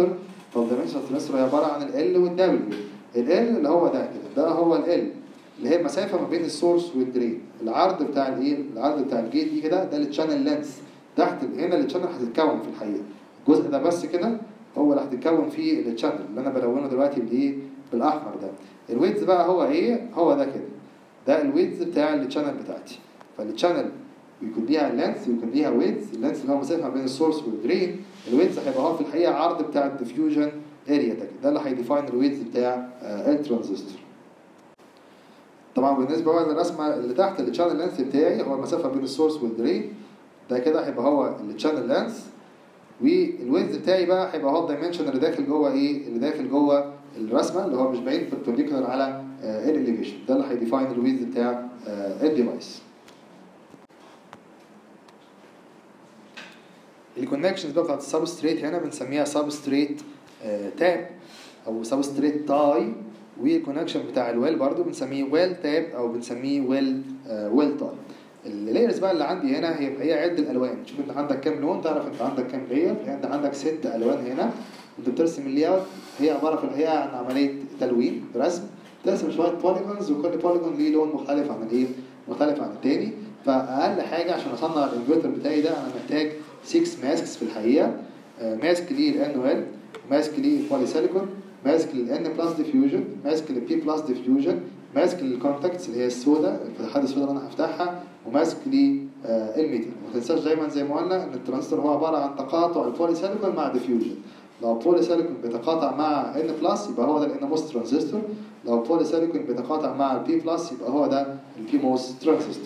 فالدايمنشن ترانزستور هي عباره عن ال والدبليو ال اللي هو ده كده ده هو ال اللي هي المسافه ما بين السورس والدرين العرض بتاع الايه العرض بتاع الجيت دي كده ده التشانل لينس تحت هنا التشانل هتتكون في الحقيقه الجزء ده بس كده هو اللي هتتكون فيه التشانل اللي انا بلونه دلوقتي بالايه بالاحمر ده الويدز بقى هو ايه هو ده كده ده الويدز بتاع التشانل بتاعتي فالتشانل بيكون ليها لينث ويكون ليها ويدز اللينث اللي هو المسافه ما بين السورس والدرين الويدز هيبقى هو في الحقيقه عرض بتاع الديفيوجن اريا ده ده اللي هيديفاين الويدز بتاع الترانزستور طبعا بالنسبه بقى للرسمه اللي تحت التشانل لينث بتاعي هو المسافه بين السورس والدرين ده كده هيبقى هو التشانل لينث والويدز بتاعي بقى هيبقى هو الدايمنشن اللي داخل جوه ايه اللي داخل جوه الرسمه اللي هو مش باين بيربنديكولار على الاليفيشن ده اللي هيديفاين الويدز بتاع الديفايس الكونكشنز بقى بتاعت السبستريت هنا بنسميها سبستريت تاب او سبستريت تاي والكونكشن بتاع الويل برضو بنسميه ويل تاب او بنسميه ويل ويل تاي اللايرز بقى اللي عندي هنا هي هي عد الالوان شوف انت عندك كام لون تعرف انت عندك كام لاير يعني انت عندك ست الوان هنا انت بترسم اللي اوت هي عباره في الحقيقه عن عمليه تلوين رسم ترسم شويه بوليجونز وكل بوليجون ليه لون مختلف عن الايه مختلف عن التاني فاقل حاجه عشان اصنع الانفرتر بتاعي ده انا محتاج 6 ماسكس في الحقيقه ماسك ليه الان ويل ماسك ليه بولي سيليكون ماسك للان بلس ديفيوجن ماسك للبي بلس ديفيوجن ماسك للكونتاكتس اللي هي السوداء الفتحات السوداء اللي انا هفتحها وماسك للميتال ما تنساش دايما زي ما قلنا ان الترانزستور هو عباره عن تقاطع البولي سيليكون مع ديفيوجن لو البولي سيليكون بيتقاطع مع ان بلس يبقى هو ده الان موس ترانزستور لو البولي سيليكون بيتقاطع مع البي بلس يبقى هو ده البي موس ترانزستور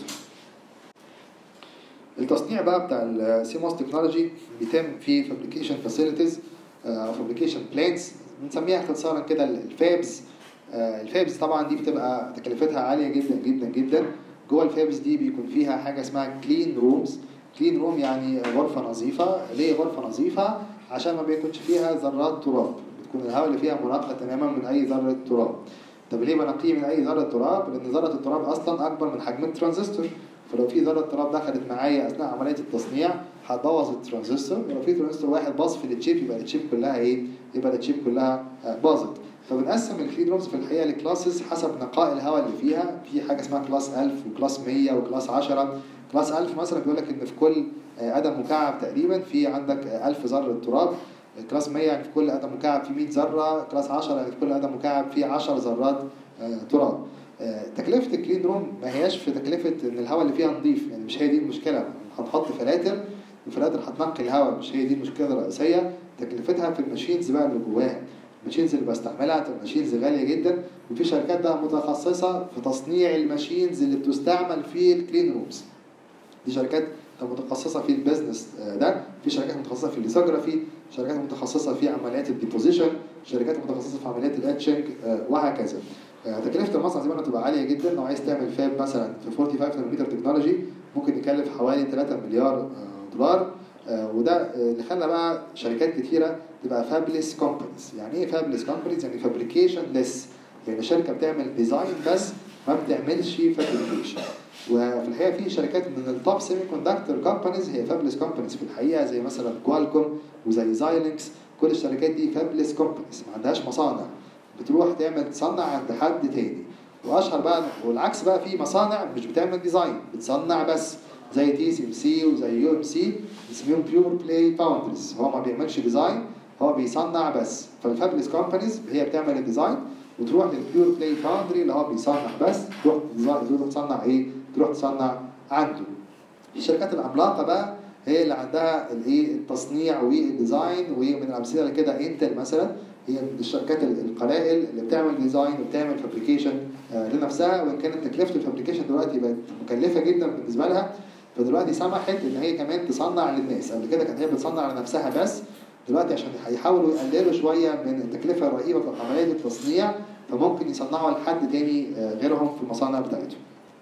التصنيع بقى بتاع السي موس تكنولوجي بيتم في فابريكيشن فاسيلتيز او فابريكيشن بلانتس بنسميها اختصارا كده الفابز الفابز طبعا دي بتبقى تكلفتها عاليه جدا جدا جدا جوه الفابز دي بيكون فيها حاجه اسمها كلين رومز كلين روم يعني غرفه نظيفه ليه غرفه نظيفه عشان ما بيكونش فيها ذرات تراب بتكون الهواء اللي فيها منقى تماما من اي ذره تراب طب ليه بنقيه من اي ذره تراب لان ذره التراب اصلا اكبر من حجم الترانزستور فلو في ذره تراب دخلت معايا اثناء عمليه التصنيع هتبوظ الترانزستور ولو في ترانزستور واحد باظ في التشيب يبقى التشيب كلها ايه يبقى التشيب كلها باظت فبنقسم الكلين رومز في الحقيقه لكلاسز حسب نقاء الهواء اللي فيها في حاجه اسمها كلاس 1000 وكلاس 100 وكلاس 10 كلاس 1000 مثلا بيقول لك ان في كل قدم مكعب تقريبا في عندك 1000 ذره تراب كلاس 100 يعني في كل قدم مكعب في 100 ذره كلاس 10 يعني في كل قدم مكعب في 10 ذرات تراب تكلفه الكلين روم ما هياش في تكلفه ان الهواء اللي فيها نظيف يعني مش هي دي المشكله هنحط فلاتر الفلاتر هتنقي الهواء مش هي دي المشكله الرئيسيه تكلفتها في الماشينز بقى اللي جواها الماشينز اللي بستعملها تبقى ماشينز غاليه جدا وفي شركات بقى متخصصه في تصنيع الماشينز اللي بتستعمل في الكلين رومز دي شركات متخصصه في البيزنس ده في شركات متخصصه في الليثوجرافي شركات متخصصه في عمليات الديبوزيشن شركات متخصصه في عمليات الاتشنج وهكذا تكلفه المصنع زي ما تبقى عاليه جدا لو عايز تعمل فاب مثلا في 45 نانومتر تكنولوجي ممكن يكلف حوالي 3 مليار دولار وده اللي خلى بقى شركات كتيره تبقى فابلس كومبانيز يعني ايه فابلس كومبانيز يعني فابريكيشن ليس يعني شركه بتعمل ديزاين بس ما بتعملش فابريكيشن وفي الحقيقه في شركات من التوب سيمي كوندكتور كومبانيز هي فابلس كومبانيز في الحقيقه زي مثلا كوالكوم وزي زايلينكس كل الشركات دي فابلس كومبانيز ما عندهاش مصانع بتروح تعمل تصنع عند حد تاني واشهر بقى والعكس بقى في مصانع مش بتعمل ديزاين بتصنع بس زي تي سي ام سي وزي يو ام سي بنسميهم بيور بلاي فاوندرز هو ما بيعملش ديزاين هو بيصنع بس فالفابلس كومبانيز هي بتعمل الديزاين وتروح للبيور بلاي فاوندري اللي هو بيصنع بس تروح تروح تصنع ايه؟ تروح تصنع عنده. الشركات العملاقه بقى هي اللي عندها الايه التصنيع والديزاين ومن الامثله اللي كده انتل مثلا هي من الشركات القلائل اللي بتعمل ديزاين وبتعمل فابريكيشن لنفسها وان كانت تكلفه الفابريكيشن دلوقتي بقت مكلفه جدا بالنسبه لها فدلوقتي سمحت ان هي كمان تصنع للناس قبل كده كانت هي بتصنع لنفسها بس دلوقتي عشان هيحاولوا يقللوا شويه من التكلفه الرهيبه في عمليه التصنيع فممكن يصنعوا لحد تاني غيرهم في المصانع بتاعتهم.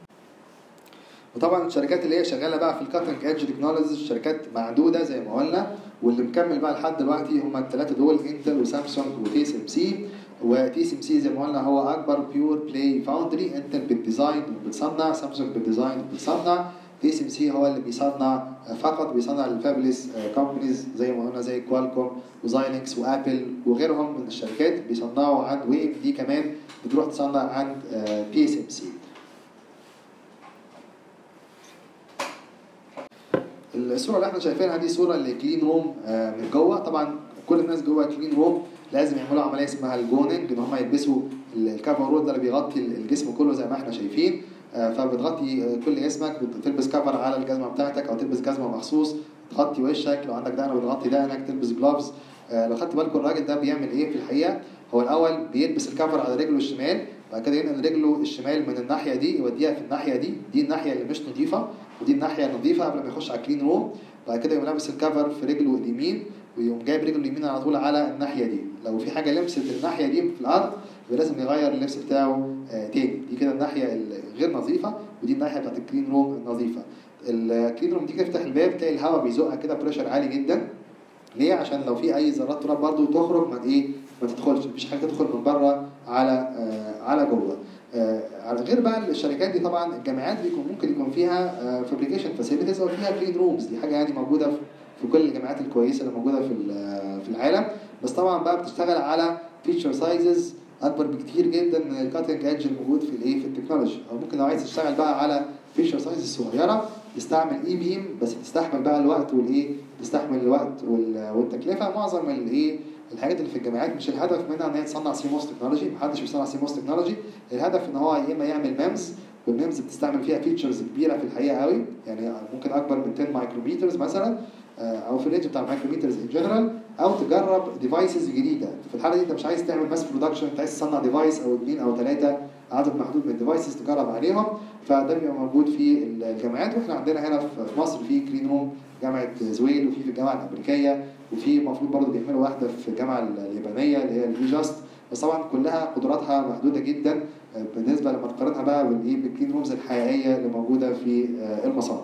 وطبعا الشركات اللي هي شغاله بقى في الكاتنج ايدج تكنولوجيز شركات معدوده زي ما قلنا واللي مكمل بقى لحد دلوقتي هم الثلاثه دول انتل وسامسونج وتي ام سي وتي سي ام سي زي ما قلنا هو اكبر بيور بلاي فاوندري انتل بالديزاين بتصنع سامسونج بالديزاين بتصنع تي اس ام سي هو اللي بيصنع فقط بيصنع الفابلس كومبانيز زي ما قلنا زي كوالكوم وزايلينكس وابل وغيرهم من الشركات بيصنعوا عند وي ام دي كمان بتروح تصنع عند بي اس ام سي الصوره اللي احنا شايفينها دي صوره لكلين روم من جوه طبعا كل الناس جوه كلين روم لازم يعملوا عمليه اسمها الجوننج ان هم يلبسوا الكفر رول ده اللي بيغطي الجسم كله زي ما احنا شايفين فبتغطي كل جسمك بتلبس كفر على الجزمه بتاعتك او تلبس جزمه مخصوص تغطي وشك لو عندك دقنه بتغطي دقنك تلبس جلافز لو خدت بالكم الراجل ده بيعمل ايه في الحقيقه هو الاول بيلبس الكفر على رجله الشمال بعد كده ينقل رجله الشمال من الناحيه دي يوديها في الناحيه دي دي الناحيه اللي مش نظيفه ودي الناحيه النظيفه قبل ما يخش على كلين روم بعد كده يقوم لابس الكفر في رجله اليمين ويقوم جايب رجله اليمين على طول على الناحيه دي لو في حاجه لمست الناحيه دي في الارض يبقى لازم يغير اللبس بتاعه آه تاني دي كده الناحيه الغير نظيفه ودي الناحيه بتاعت الكلين روم النظيفه الكلين روم تيجي تفتح الباب تلاقي الهواء بيزقها كده بريشر عالي جدا ليه عشان لو في اي ذرات تراب برضه تخرج ما ايه ما تدخلش مفيش حاجه تدخل من بره على آه على جوه على غير بقى الشركات دي طبعا الجامعات بيكون ممكن يكون فيها فابريكيشن فاسيلتيز او فيها كلين رومز دي حاجه يعني موجوده في كل الجامعات الكويسه اللي موجوده في في العالم بس طبعا بقى بتشتغل على فيتشر سايزز اكبر بكتير جدا من الكاتنج ايدج الموجود في الايه في التكنولوجي او ممكن لو عايز تشتغل بقى على فيتشر سايزز صغيره تستعمل اي بيم بس تستحمل بقى الوقت والايه تستحمل الوقت والتكلفه معظم الايه الحاجات اللي في الجامعات مش الهدف منها ان هي تصنع سي موس تكنولوجي محدش بيصنع سي موس تكنولوجي الهدف ان هو يا اما يعمل ميمز والميمز بتستعمل فيها فيتشرز كبيره في الحقيقه قوي يعني ممكن اكبر من 10 مايكرومترز مثلا او في الرينج بتاع المايكرومترز ان جنرال او تجرب ديفايسز جديده في الحاله دي انت مش عايز تعمل ماس برودكشن انت عايز تصنع ديفايس او اثنين او ثلاثه عدد محدود من الديفايسز تجرب عليهم فده بيبقى موجود في الجامعات واحنا عندنا هنا في مصر في كلين روم جامعه زويل وفي في الجامعه الامريكيه وفي المفروض برضه بيعملوا واحده في الجامعه اليابانيه اللي هي الاي جاست بس طبعا كلها قدراتها محدوده جدا بالنسبه لما تقارنها بقى بالايه بالكلين رومز الحقيقيه اللي موجوده في المصانع.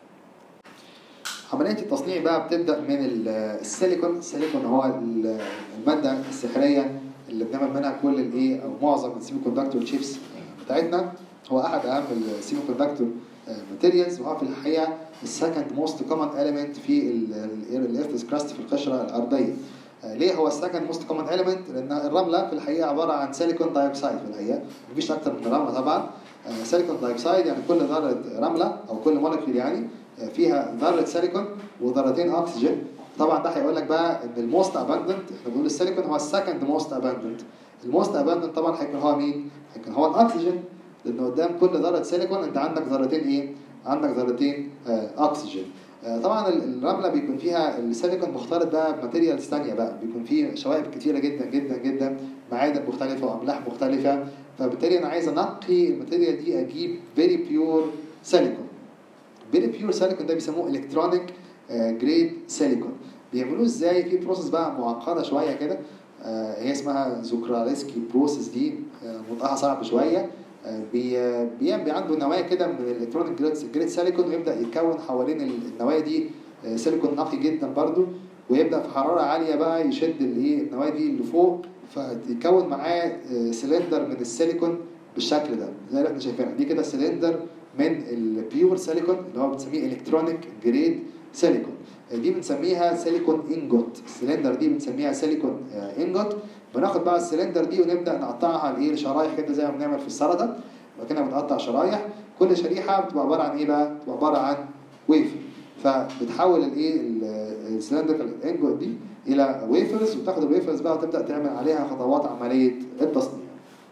عمليه التصنيع بقى بتبدا من السيليكون، السيليكون هو الماده السحريه اللي بنعمل منها كل الايه او معظم السيمي كوندكتور تشيبس بتاعتنا هو احد اهم السيمي كوندكتور ماتيريالز وهو في الحقيقه السكند موست كومن اليمنت في الايرث كراست في القشره الارضيه. ليه هو السكند موست كومن اليمنت؟ لان الرمله في الحقيقه عباره عن سيليكون دايوكسيد في الحقيقه مفيش اكتر من الرمله طبعا سيليكون دايوكسيد يعني كل ذره رمله او كل مولكيول يعني فيها ذره سيليكون وذرتين اكسجين طبعا ده هيقول لك بقى ان الموست اباندنت احنا بنقول السيليكون هو السكند موست اباندنت الموست اباندنت طبعا هيكون هو مين؟ هيكون هو الاكسجين لان قدام كل ذره سيليكون انت عندك ذرتين ايه؟ عندك ذرتين آه اكسجين آه طبعا الرمله بيكون فيها السيليكون مختلط بقى بماتيريالز ثانيه بقى بيكون فيه شوائب كتيره جدا جدا جدا معادن مختلفه واملاح مختلفه فبالتالي انا عايز انقي الماتيريال دي اجيب فيري بيور سيليكون فيري بيور سيليكون ده بيسموه الكترونيك جريد سيليكون بيعملوه ازاي في بروسيس بقى معقده شويه كده آه هي اسمها زوكراليسكي بروسيس دي نطقها صعب شويه بي بي عنده نوايا كده من الالكترونيك جريد سيليكون ويبدا يتكون حوالين النوايا دي سيليكون نقي جدا برضو ويبدا في حراره عاليه بقى يشد الايه النوايا دي اللي فوق فيتكون معاه سلندر من السيليكون بالشكل ده زي اللي احنا شايفينها دي كده سلندر من البيور سيليكون اللي هو بنسميه الكترونيك جريد سيليكون دي بنسميها سيليكون انجوت السلندر دي بنسميها سيليكون انجوت بناخد بقى السلندر دي ونبدا نقطعها لايه لشرايح كده زي ما بنعمل في السلطه وبعد كده بنقطع شرايح كل شريحه بتبقى عباره عن ايه بقى؟ بتبقى عباره عن ويفر فبتحول الايه السلندر انجوت دي الى ويفرز وتاخد الويفرز بقى وتبدا تعمل عليها خطوات عمليه التصنيع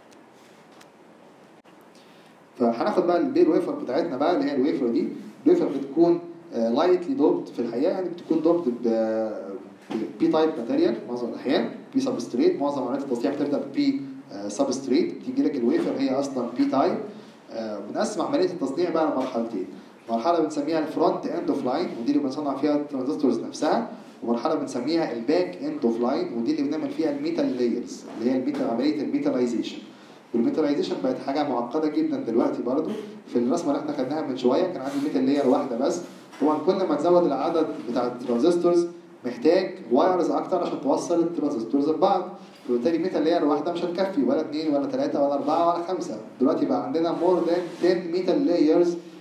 فهناخد بقى البير ويفر بتاعتنا بقى اللي هي الويفر دي الويفر بتكون لايتلي دوبت في الحقيقه يعني بتكون دوبت بي تايب ماتيريال معظم الاحيان بي سبستريت معظم عمليات التصنيع بتبدا بي سبستريت تيجي لك الويفر هي اصلا بي تايب بنقسم عمليه التصنيع بقى لمرحلتين مرحله بنسميها الفرونت اند اوف لاين ودي اللي بنصنع فيها الترانزستورز نفسها ومرحله بنسميها الباك اند اوف لاين ودي اللي بنعمل فيها الميتال لايرز اللي هي الميتال عمليه الميتاليزيشن والميتاليزيشن بقت حاجه معقده جدا دلوقتي برضو في الرسمه اللي احنا خدناها من شويه كان عندي ميتال لاير واحده بس طبعا كل ما تزود العدد بتاع الترانزستورز محتاج وايرز اكتر عشان توصل الترانزستورز ببعض وبالتالي ميتال لاير واحده مش هتكفي ولا اثنين ولا ثلاثه ولا اربعه ولا خمسه دلوقتي بقى عندنا مور ذان 10 ميتال لايرز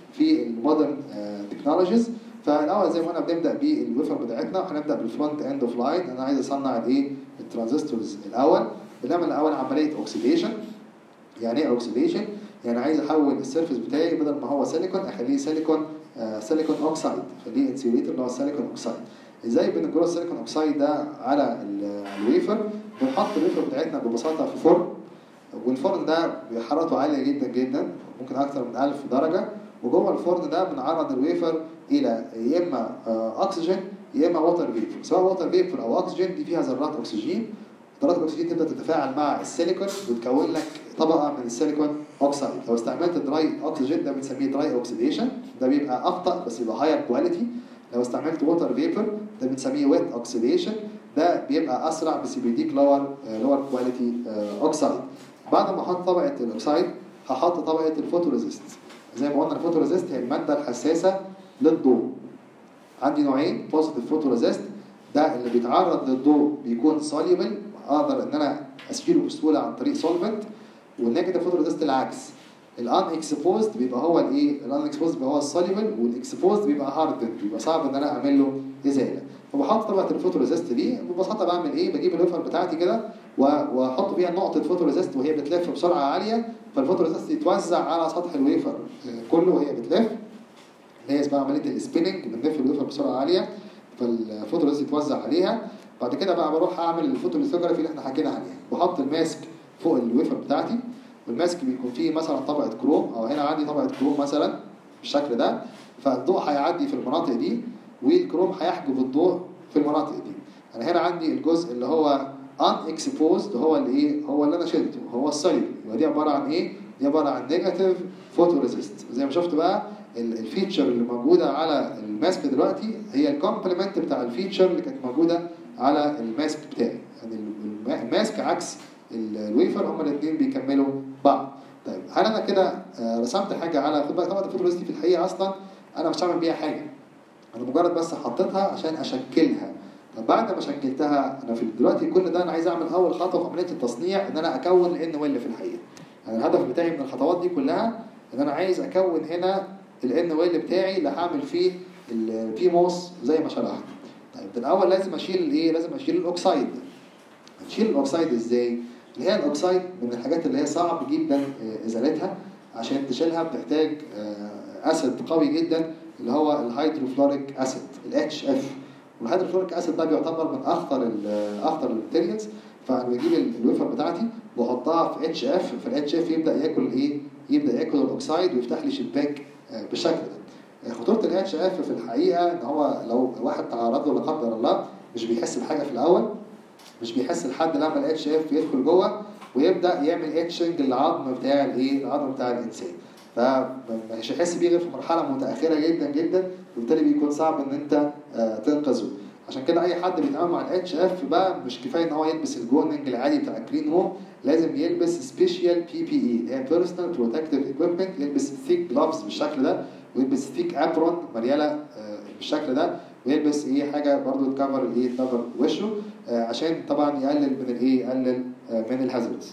في المودرن تكنولوجيز فالاول زي ما قلنا بنبدا بالويفر بتاعتنا وهنبدا بالفرونت اند اوف لاين انا عايز اصنع الايه الترانزستورز الاول بنعمل الاول عمليه اوكسيديشن يعني ايه اوكسيديشن يعني عايز احول السيرفيس بتاعي بدل ما هو سيليكون اخليه سيليكون آه سيليكون اوكسايد اخليه انسيوليتر اللي هو سيليكون اوكسايد ازاي بنجرو السيليكون اوكسايد ده على الويفر بنحط الويفر بتاعتنا ببساطه في فرن والفرن ده حرارته عاليه جدا جدا ممكن اكثر من 1000 درجه وجوه الفرن ده بنعرض الويفر الى يا اما اكسجين يا اما ووتر فيبر سواء ووتر فيبر او اكسجين دي فيها ذرات اكسجين ذرات الاكسجين تبدا تتفاعل مع السيليكون وتكون لك طبقه من السيليكون اوكسايد لو استعملت دراي اكسجين ده بنسميه دراي اوكسيديشن ده بيبقى ابطا بس يبقى هاير كواليتي لو استعملت ووتر فيبر ده بنسميه ويت اوكسيديشن ده بيبقى اسرع بس بيديك لور لور كواليتي اوكسايد بعد ما احط طبقه الاوكسايد هحط طبقه الفوتوريزيست زي ما قلنا الفوتوريزيست هي الماده الحساسه للضوء عندي نوعين بوزيتيف فوتوريزيست ده اللي بيتعرض للضوء بيكون سوليبل اقدر ان انا اشيله بسهوله عن طريق سولفنت والنيجاتيف فوتوريزيست العكس الان اكسبوزد بيبقى هو الايه الان اكسبوزد بيبقى هو السوليبل والاكسبوزد بيبقى هاردن بيبقى صعب ان انا اعمل له ازاله فبحط طبقه الفوتوريزيست دي ببساطه بعمل ايه بجيب الويفر بتاعتي كده واحط فيها نقطه فوتوريزيست وهي بتلف بسرعه عاليه فالفوتوريزيست يتوزع على سطح الويفر كله وهي بتلف اللي هي اسمها عمليه السبيننج بنلف الويفر بسرعه عاليه فالفوتوريزيست يتوزع عليها بعد كده بقى بروح اعمل الفوتوليثوجرافي اللي احنا حكينا عليها بحط الماسك فوق الويفر بتاعتي والماسك بيكون فيه مثلا طبقه كروم او هنا عندي طبقه كروم مثلا بالشكل ده فالضوء هيعدي في المناطق دي والكروم هيحجب الضوء في المناطق دي انا هنا عندي الجزء اللي هو ان اكسبوزد هو اللي ايه هو اللي انا شلته هو السوليد يبقى دي عباره عن ايه دي عباره عن نيجاتيف فوتوريزيست زي ما شفت بقى الفيتشر اللي موجوده على الماسك دلوقتي هي الكومبلمنت بتاع الفيتشر اللي كانت موجوده على الماسك بتاعي يعني الماسك عكس الويفر هما الاثنين بيكملوا بعض طيب هل انا كده رسمت حاجه على خد بالك طبعا الفوتوريزيست في الحقيقه اصلا انا مش هعمل بيها حاجه انا مجرد بس حطيتها عشان اشكلها طب بعد ما شكلتها انا في دلوقتي كل ده انا عايز اعمل اول خطوه في عمليه التصنيع ان انا اكون الان ويل في الحقيقه يعني الهدف بتاعي من الخطوات دي كلها ان انا عايز اكون هنا الان ويل بتاعي اللي هعمل فيه البي موس زي ما شرحت طيب الاول لازم اشيل الايه لازم اشيل الاوكسايد هنشيل الاوكسايد ازاي اللي هي الاوكسايد من الحاجات اللي هي صعب جدا ازالتها عشان تشيلها بتحتاج اسيد قوي جدا اللي هو الهيدروفلوريك اسيد الاتش اف والهيدروفلوريك اسيد ده بيعتبر من اخطر اخطر الماتيريالز فانا بجيب الويفر بتاعتي واحطها في اتش اف فالاتش اف يبدا ياكل ايه يبدا ياكل الاوكسايد ويفتح لي شباك بالشكل ده خطوره الاتش اف في الحقيقه ان هو لو واحد تعرض له لا قدر الله مش بيحس بحاجه في الاول مش بيحس لحد لما الاتش اف يدخل جوه ويبدا يعمل اتشنج للعظم بتاع الايه العظم بتاع الانسان فمش هيحس بيه غير في مرحله متاخره جدا جدا وبالتالي بيكون صعب ان انت تنقذه عشان كده اي حد بيتعامل مع الاتش اف بقى مش كفايه ان هو يلبس الجوننج العادي بتاع الكلين روم لازم يلبس سبيشال بي بي اي اللي هي بيرسونال بروتكتيف ايكويبمنت يلبس ثيك جلافز بالشكل ده ويلبس ثيك ابرون مليانه بالشكل ده ويلبس ايه حاجه برضو تكفر الايه تكفر وشه عشان طبعا يقلل من الايه يقلل من الهازردز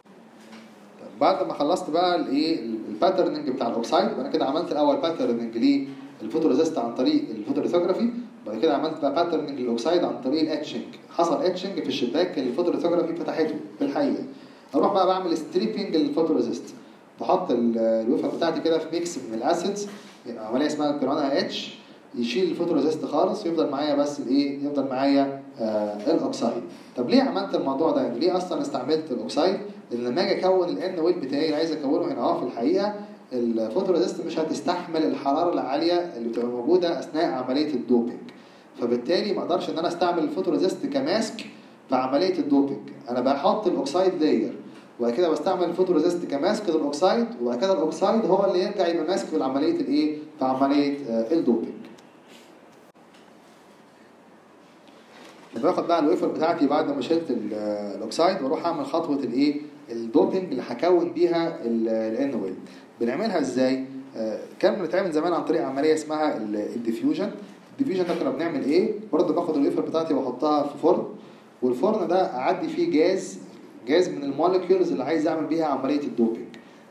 بعد ما خلصت بقى الايه الباترننج بتاع الاوكسايد انا كده عملت الاول باترننج للفوتوريزيست عن طريق الفوتوليثوجرافي بعد كده عملت بقى باترننج للاوكسايد عن طريق الاتشنج حصل اتشنج في الشباك اللي الفوتوليثوجرافي فتحته في الحقيقه اروح بقى بعمل ستريبنج للفوتوريزيست بحط الويفر بتاعتي كده في ميكس من الاسيدز عمليه اسمها بيرانا اتش يشيل الفوتوريزيست خالص ويفضل معايا بس الايه يفضل معايا آه الاوكسايد طب ليه عملت الموضوع ده يعني ليه اصلا استعملت الاوكسايد لان لما اجي اكون الان ويل بتاعي اللي عايز اكونه هنا اه في الحقيقه الفوتوريزيست مش هتستحمل الحراره العاليه اللي بتبقى موجوده اثناء عمليه الدوبينج فبالتالي ما اقدرش ان انا استعمل الفوتوريزيست كماسك في عمليه الدوبينج انا بحط الاوكسايد لاير وبعد كده بستعمل الفوتوريزيست كماسك للاوكسايد وبعد كده الاوكسايد هو اللي يرجع يبقى ماسك في عمليه الايه في عمليه آه الدوبينج باخد بقى الويفر بتاعتي بعد ما شلت الاوكسايد واروح اعمل خطوه الايه الدوبينج اللي هكون بيها الان ويل بنعملها ازاي كان بنتعمل زمان عن طريق عمليه اسمها الديفيوجن الديفيوجن ده كنا بنعمل ايه برضه باخد الويفر بتاعتي واحطها في فرن والفرن ده اعدي فيه جاز جاز من المولكيولز اللي عايز اعمل بيها عمليه الدوبينج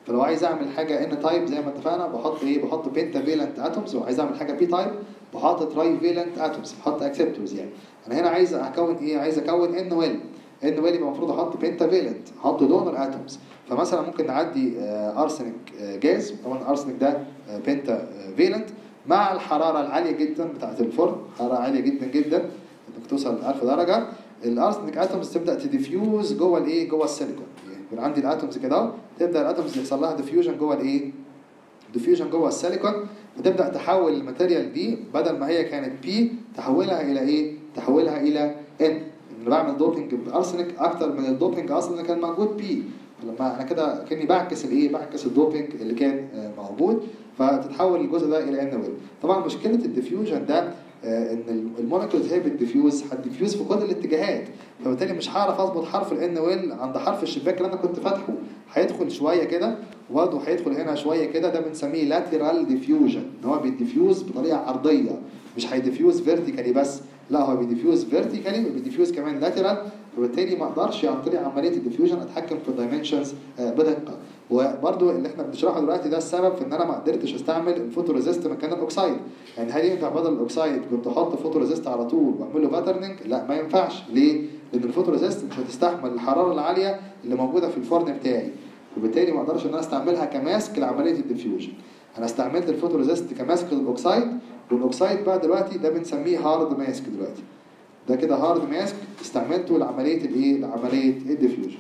فلو عايز اعمل حاجه ان تايب زي ما اتفقنا بحط ايه بحط بنتا فيلنت اتومز وعايز اعمل حاجه بي تايب بحط تراي فيلنت اتومز بحط اكسبتورز يعني انا هنا عايز اكون ايه عايز اكون ان ويل ان ويل يبقى المفروض احط بنتا فيلنت احط دونر اتومز فمثلا ممكن نعدي ارسنك جاز طبعا الارسنك ده بنتا فيلنت مع الحراره العاليه جدا بتاعه الفرن حراره عاليه جدا جدا انك توصل 1000 درجه الارسنك اتومز تبدا تديفيوز جوه الايه جوه السيليكون يعني يكون عندي الاتومز كده تبدا الاتومز يحصل لها ديفيوجن جوه الايه ديفيوجن جوه السيليكون وتبدا تحول الماتيريال دي بدل ما هي كانت بي تحولها الى ايه تحولها الى ان انا بعمل دوبنج بارسنك اكتر من الدوبنج اصلا اللي كان موجود بي فلما انا كده كاني بعكس الايه بعكس الدوبنج اللي كان موجود فتتحول الجزء ده الى ان ويل طبعا مشكله الديفيوجن ده ان المونيكولز هي بتديفيوز هتديفيوز في كل الاتجاهات فبالتالي مش هعرف اظبط حرف الان ويل عند حرف الشباك اللي انا كنت فاتحه هيدخل شويه كده وبرضه هيدخل هنا شويه كده ده بنسميه لاترال ديفيوجن ان هو بيديفيوز بطريقه عرضيه مش هيديفيوز فيرتيكالي بس لا هو بيديفيوز فيرتيكالي وبيديفيوز كمان لاترال وبالتالي ما اقدرش عن طريق عمليه الديفيوجن اتحكم في الدايمنشنز بدقه وبرده اللي احنا بنشرحه دلوقتي ده السبب في ان انا ما قدرتش استعمل الفوتو ريزيست مكان الاوكسايد يعني هل ينفع بدل الاوكسايد كنت احط فوتو ريزيست على طول واعمل له باترننج لا ما ينفعش ليه لان الفوتو ريزيست مش هتستحمل الحراره العاليه اللي موجوده في الفرن بتاعي وبالتالي ما اقدرش ان انا استعملها كماسك لعمليه الديفيوجن انا استعملت الفوتو ريزيست كماسك للاوكسايد والاوكسايد بقى دلوقتي ده بنسميه هارد ماسك دلوقتي ده كده هارد ماسك استعملته لعمليه الايه لعمليه الديفيوجن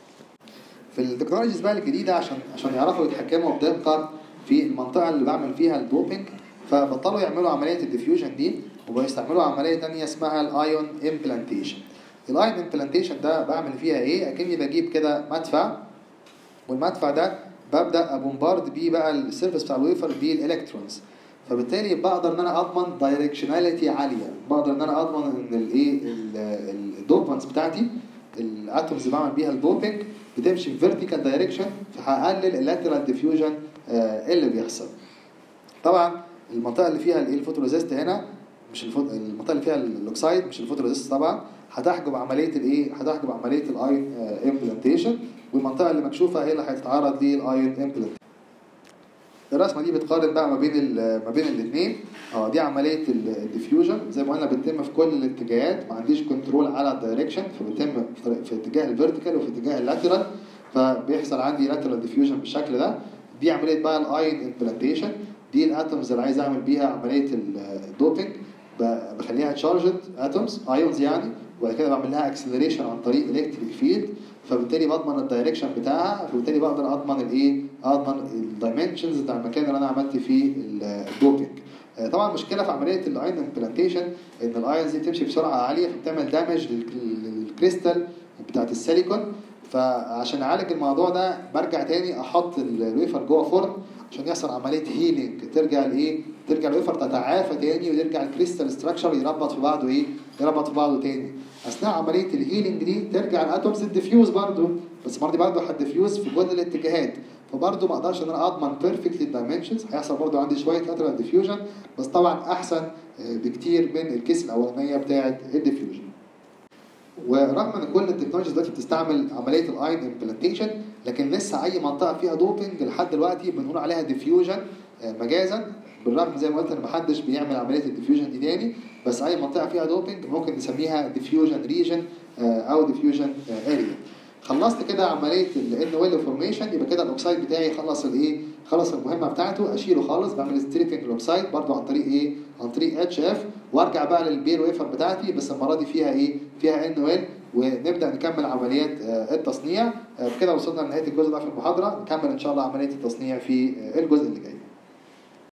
في التكنولوجيز بقى الجديده عشان عشان يعرفوا يتحكموا بدقه في المنطقه اللي بعمل فيها الدوبنج فبطلوا يعملوا عمليه الديفيوجن دي وبيستعملوا عمليه ثانيه اسمها الايون امبلانتيشن الايون امبلانتيشن ده بعمل فيها ايه اكني بجيب كده مدفع والمدفع ده ببدا ابومبارد بيه بقى السيرفيس بتاع الويفر بالالكترونز فبالتالي بقدر ان انا اضمن دايركشناليتي عاليه بقدر ان انا اضمن ان الايه الدوبانس بتاعتي الاتومز اللي بعمل بيها الدوبنج بتمشي في فيرتيكال دايركشن فهقلل اللاترال ديفيوجن اللي بيحصل طبعا المنطقه اللي فيها الايه الفوتوريزيست هنا مش الفوت... المنطقه اللي فيها الاوكسايد مش الفوتوريزيست طبعا هتحجب عمليه الايه هتحجب عمليه الايون امبلانتيشن والمنطقه اللي مكشوفه هي اللي هتتعرض للايون امبلانتيشن الرسمه دي بتقارن بقى ما بين ما بين الاثنين اه دي عمليه الديفيوجن زي ما قلنا بتتم في كل الاتجاهات ما عنديش كنترول على الدايركشن فبتتم في اتجاه الفيرتيكال وفي اتجاه اللاترال فبيحصل عندي لاترال ديفيوجن بالشكل ده دي عمليه بقى الايون امبلانتيشن دي الاتومز اللي عايز اعمل بيها عمليه الدوبنج بخليها تشارجد اتومز ايونز يعني وبعد كده بعمل لها اكسلريشن عن طريق الكتريك فيلد فبالتالي بضمن الدايركشن بتاعها فبالتالي بقدر اضمن الايه اضمن الدايمنشنز بتاع المكان اللي انا عملت فيه الدوبنج طبعا مشكله في عمليه الايون امبلانتيشن ان الايونز دي بتمشي بسرعه عاليه فبتعمل دامج للكريستال بتاعت السيليكون فعشان اعالج الموضوع ده برجع تاني احط الويفر جوه فرن عشان يحصل عمليه هيلينج ترجع الايه ترجع الويفر تتعافى تاني ويرجع الكريستال ستراكشر يربط في بعضه ايه يربط في بعضه تاني اثناء عمليه الهيلينج دي ترجع الاتومز تديفيوز برضه بس برضه برضه هتديفيوز في كل الاتجاهات فبرضه ما اقدرش ان انا اضمن بيرفكتلي الدايمنشنز هيحصل برضه عندي شويه لاترال ديفيوجن بس طبعا احسن بكتير من الكيس الاولانيه بتاعه الديفيوجن ورغم ان كل التكنولوجيز دلوقتي بتستعمل عمليه الاين امبلانتيشن لكن لسه اي منطقه فيها دوبنج لحد دلوقتي بنقول عليها ديفيوجن مجازا بالرغم زي ما قلت ان محدش بيعمل عمليه الديفيوجن دي تاني بس اي منطقه فيها دوبنج ممكن نسميها ديفيوجن ريجن او ديفيوجن اريا خلصت كده عمليه الان ويل فورميشن يبقى كده الاوكسايد بتاعي خلص الايه خلص المهمه بتاعته اشيله خالص بعمل ستريبنج الاوكسايد برده عن طريق ايه عن طريق اتش اف وارجع بقى للبير ويفر بتاعتي بس المره دي فيها ايه فيها ان ويل ونبدا نكمل عمليات التصنيع كده وصلنا لنهايه الجزء ده في المحاضره نكمل ان شاء الله عمليه التصنيع في الجزء اللي جاي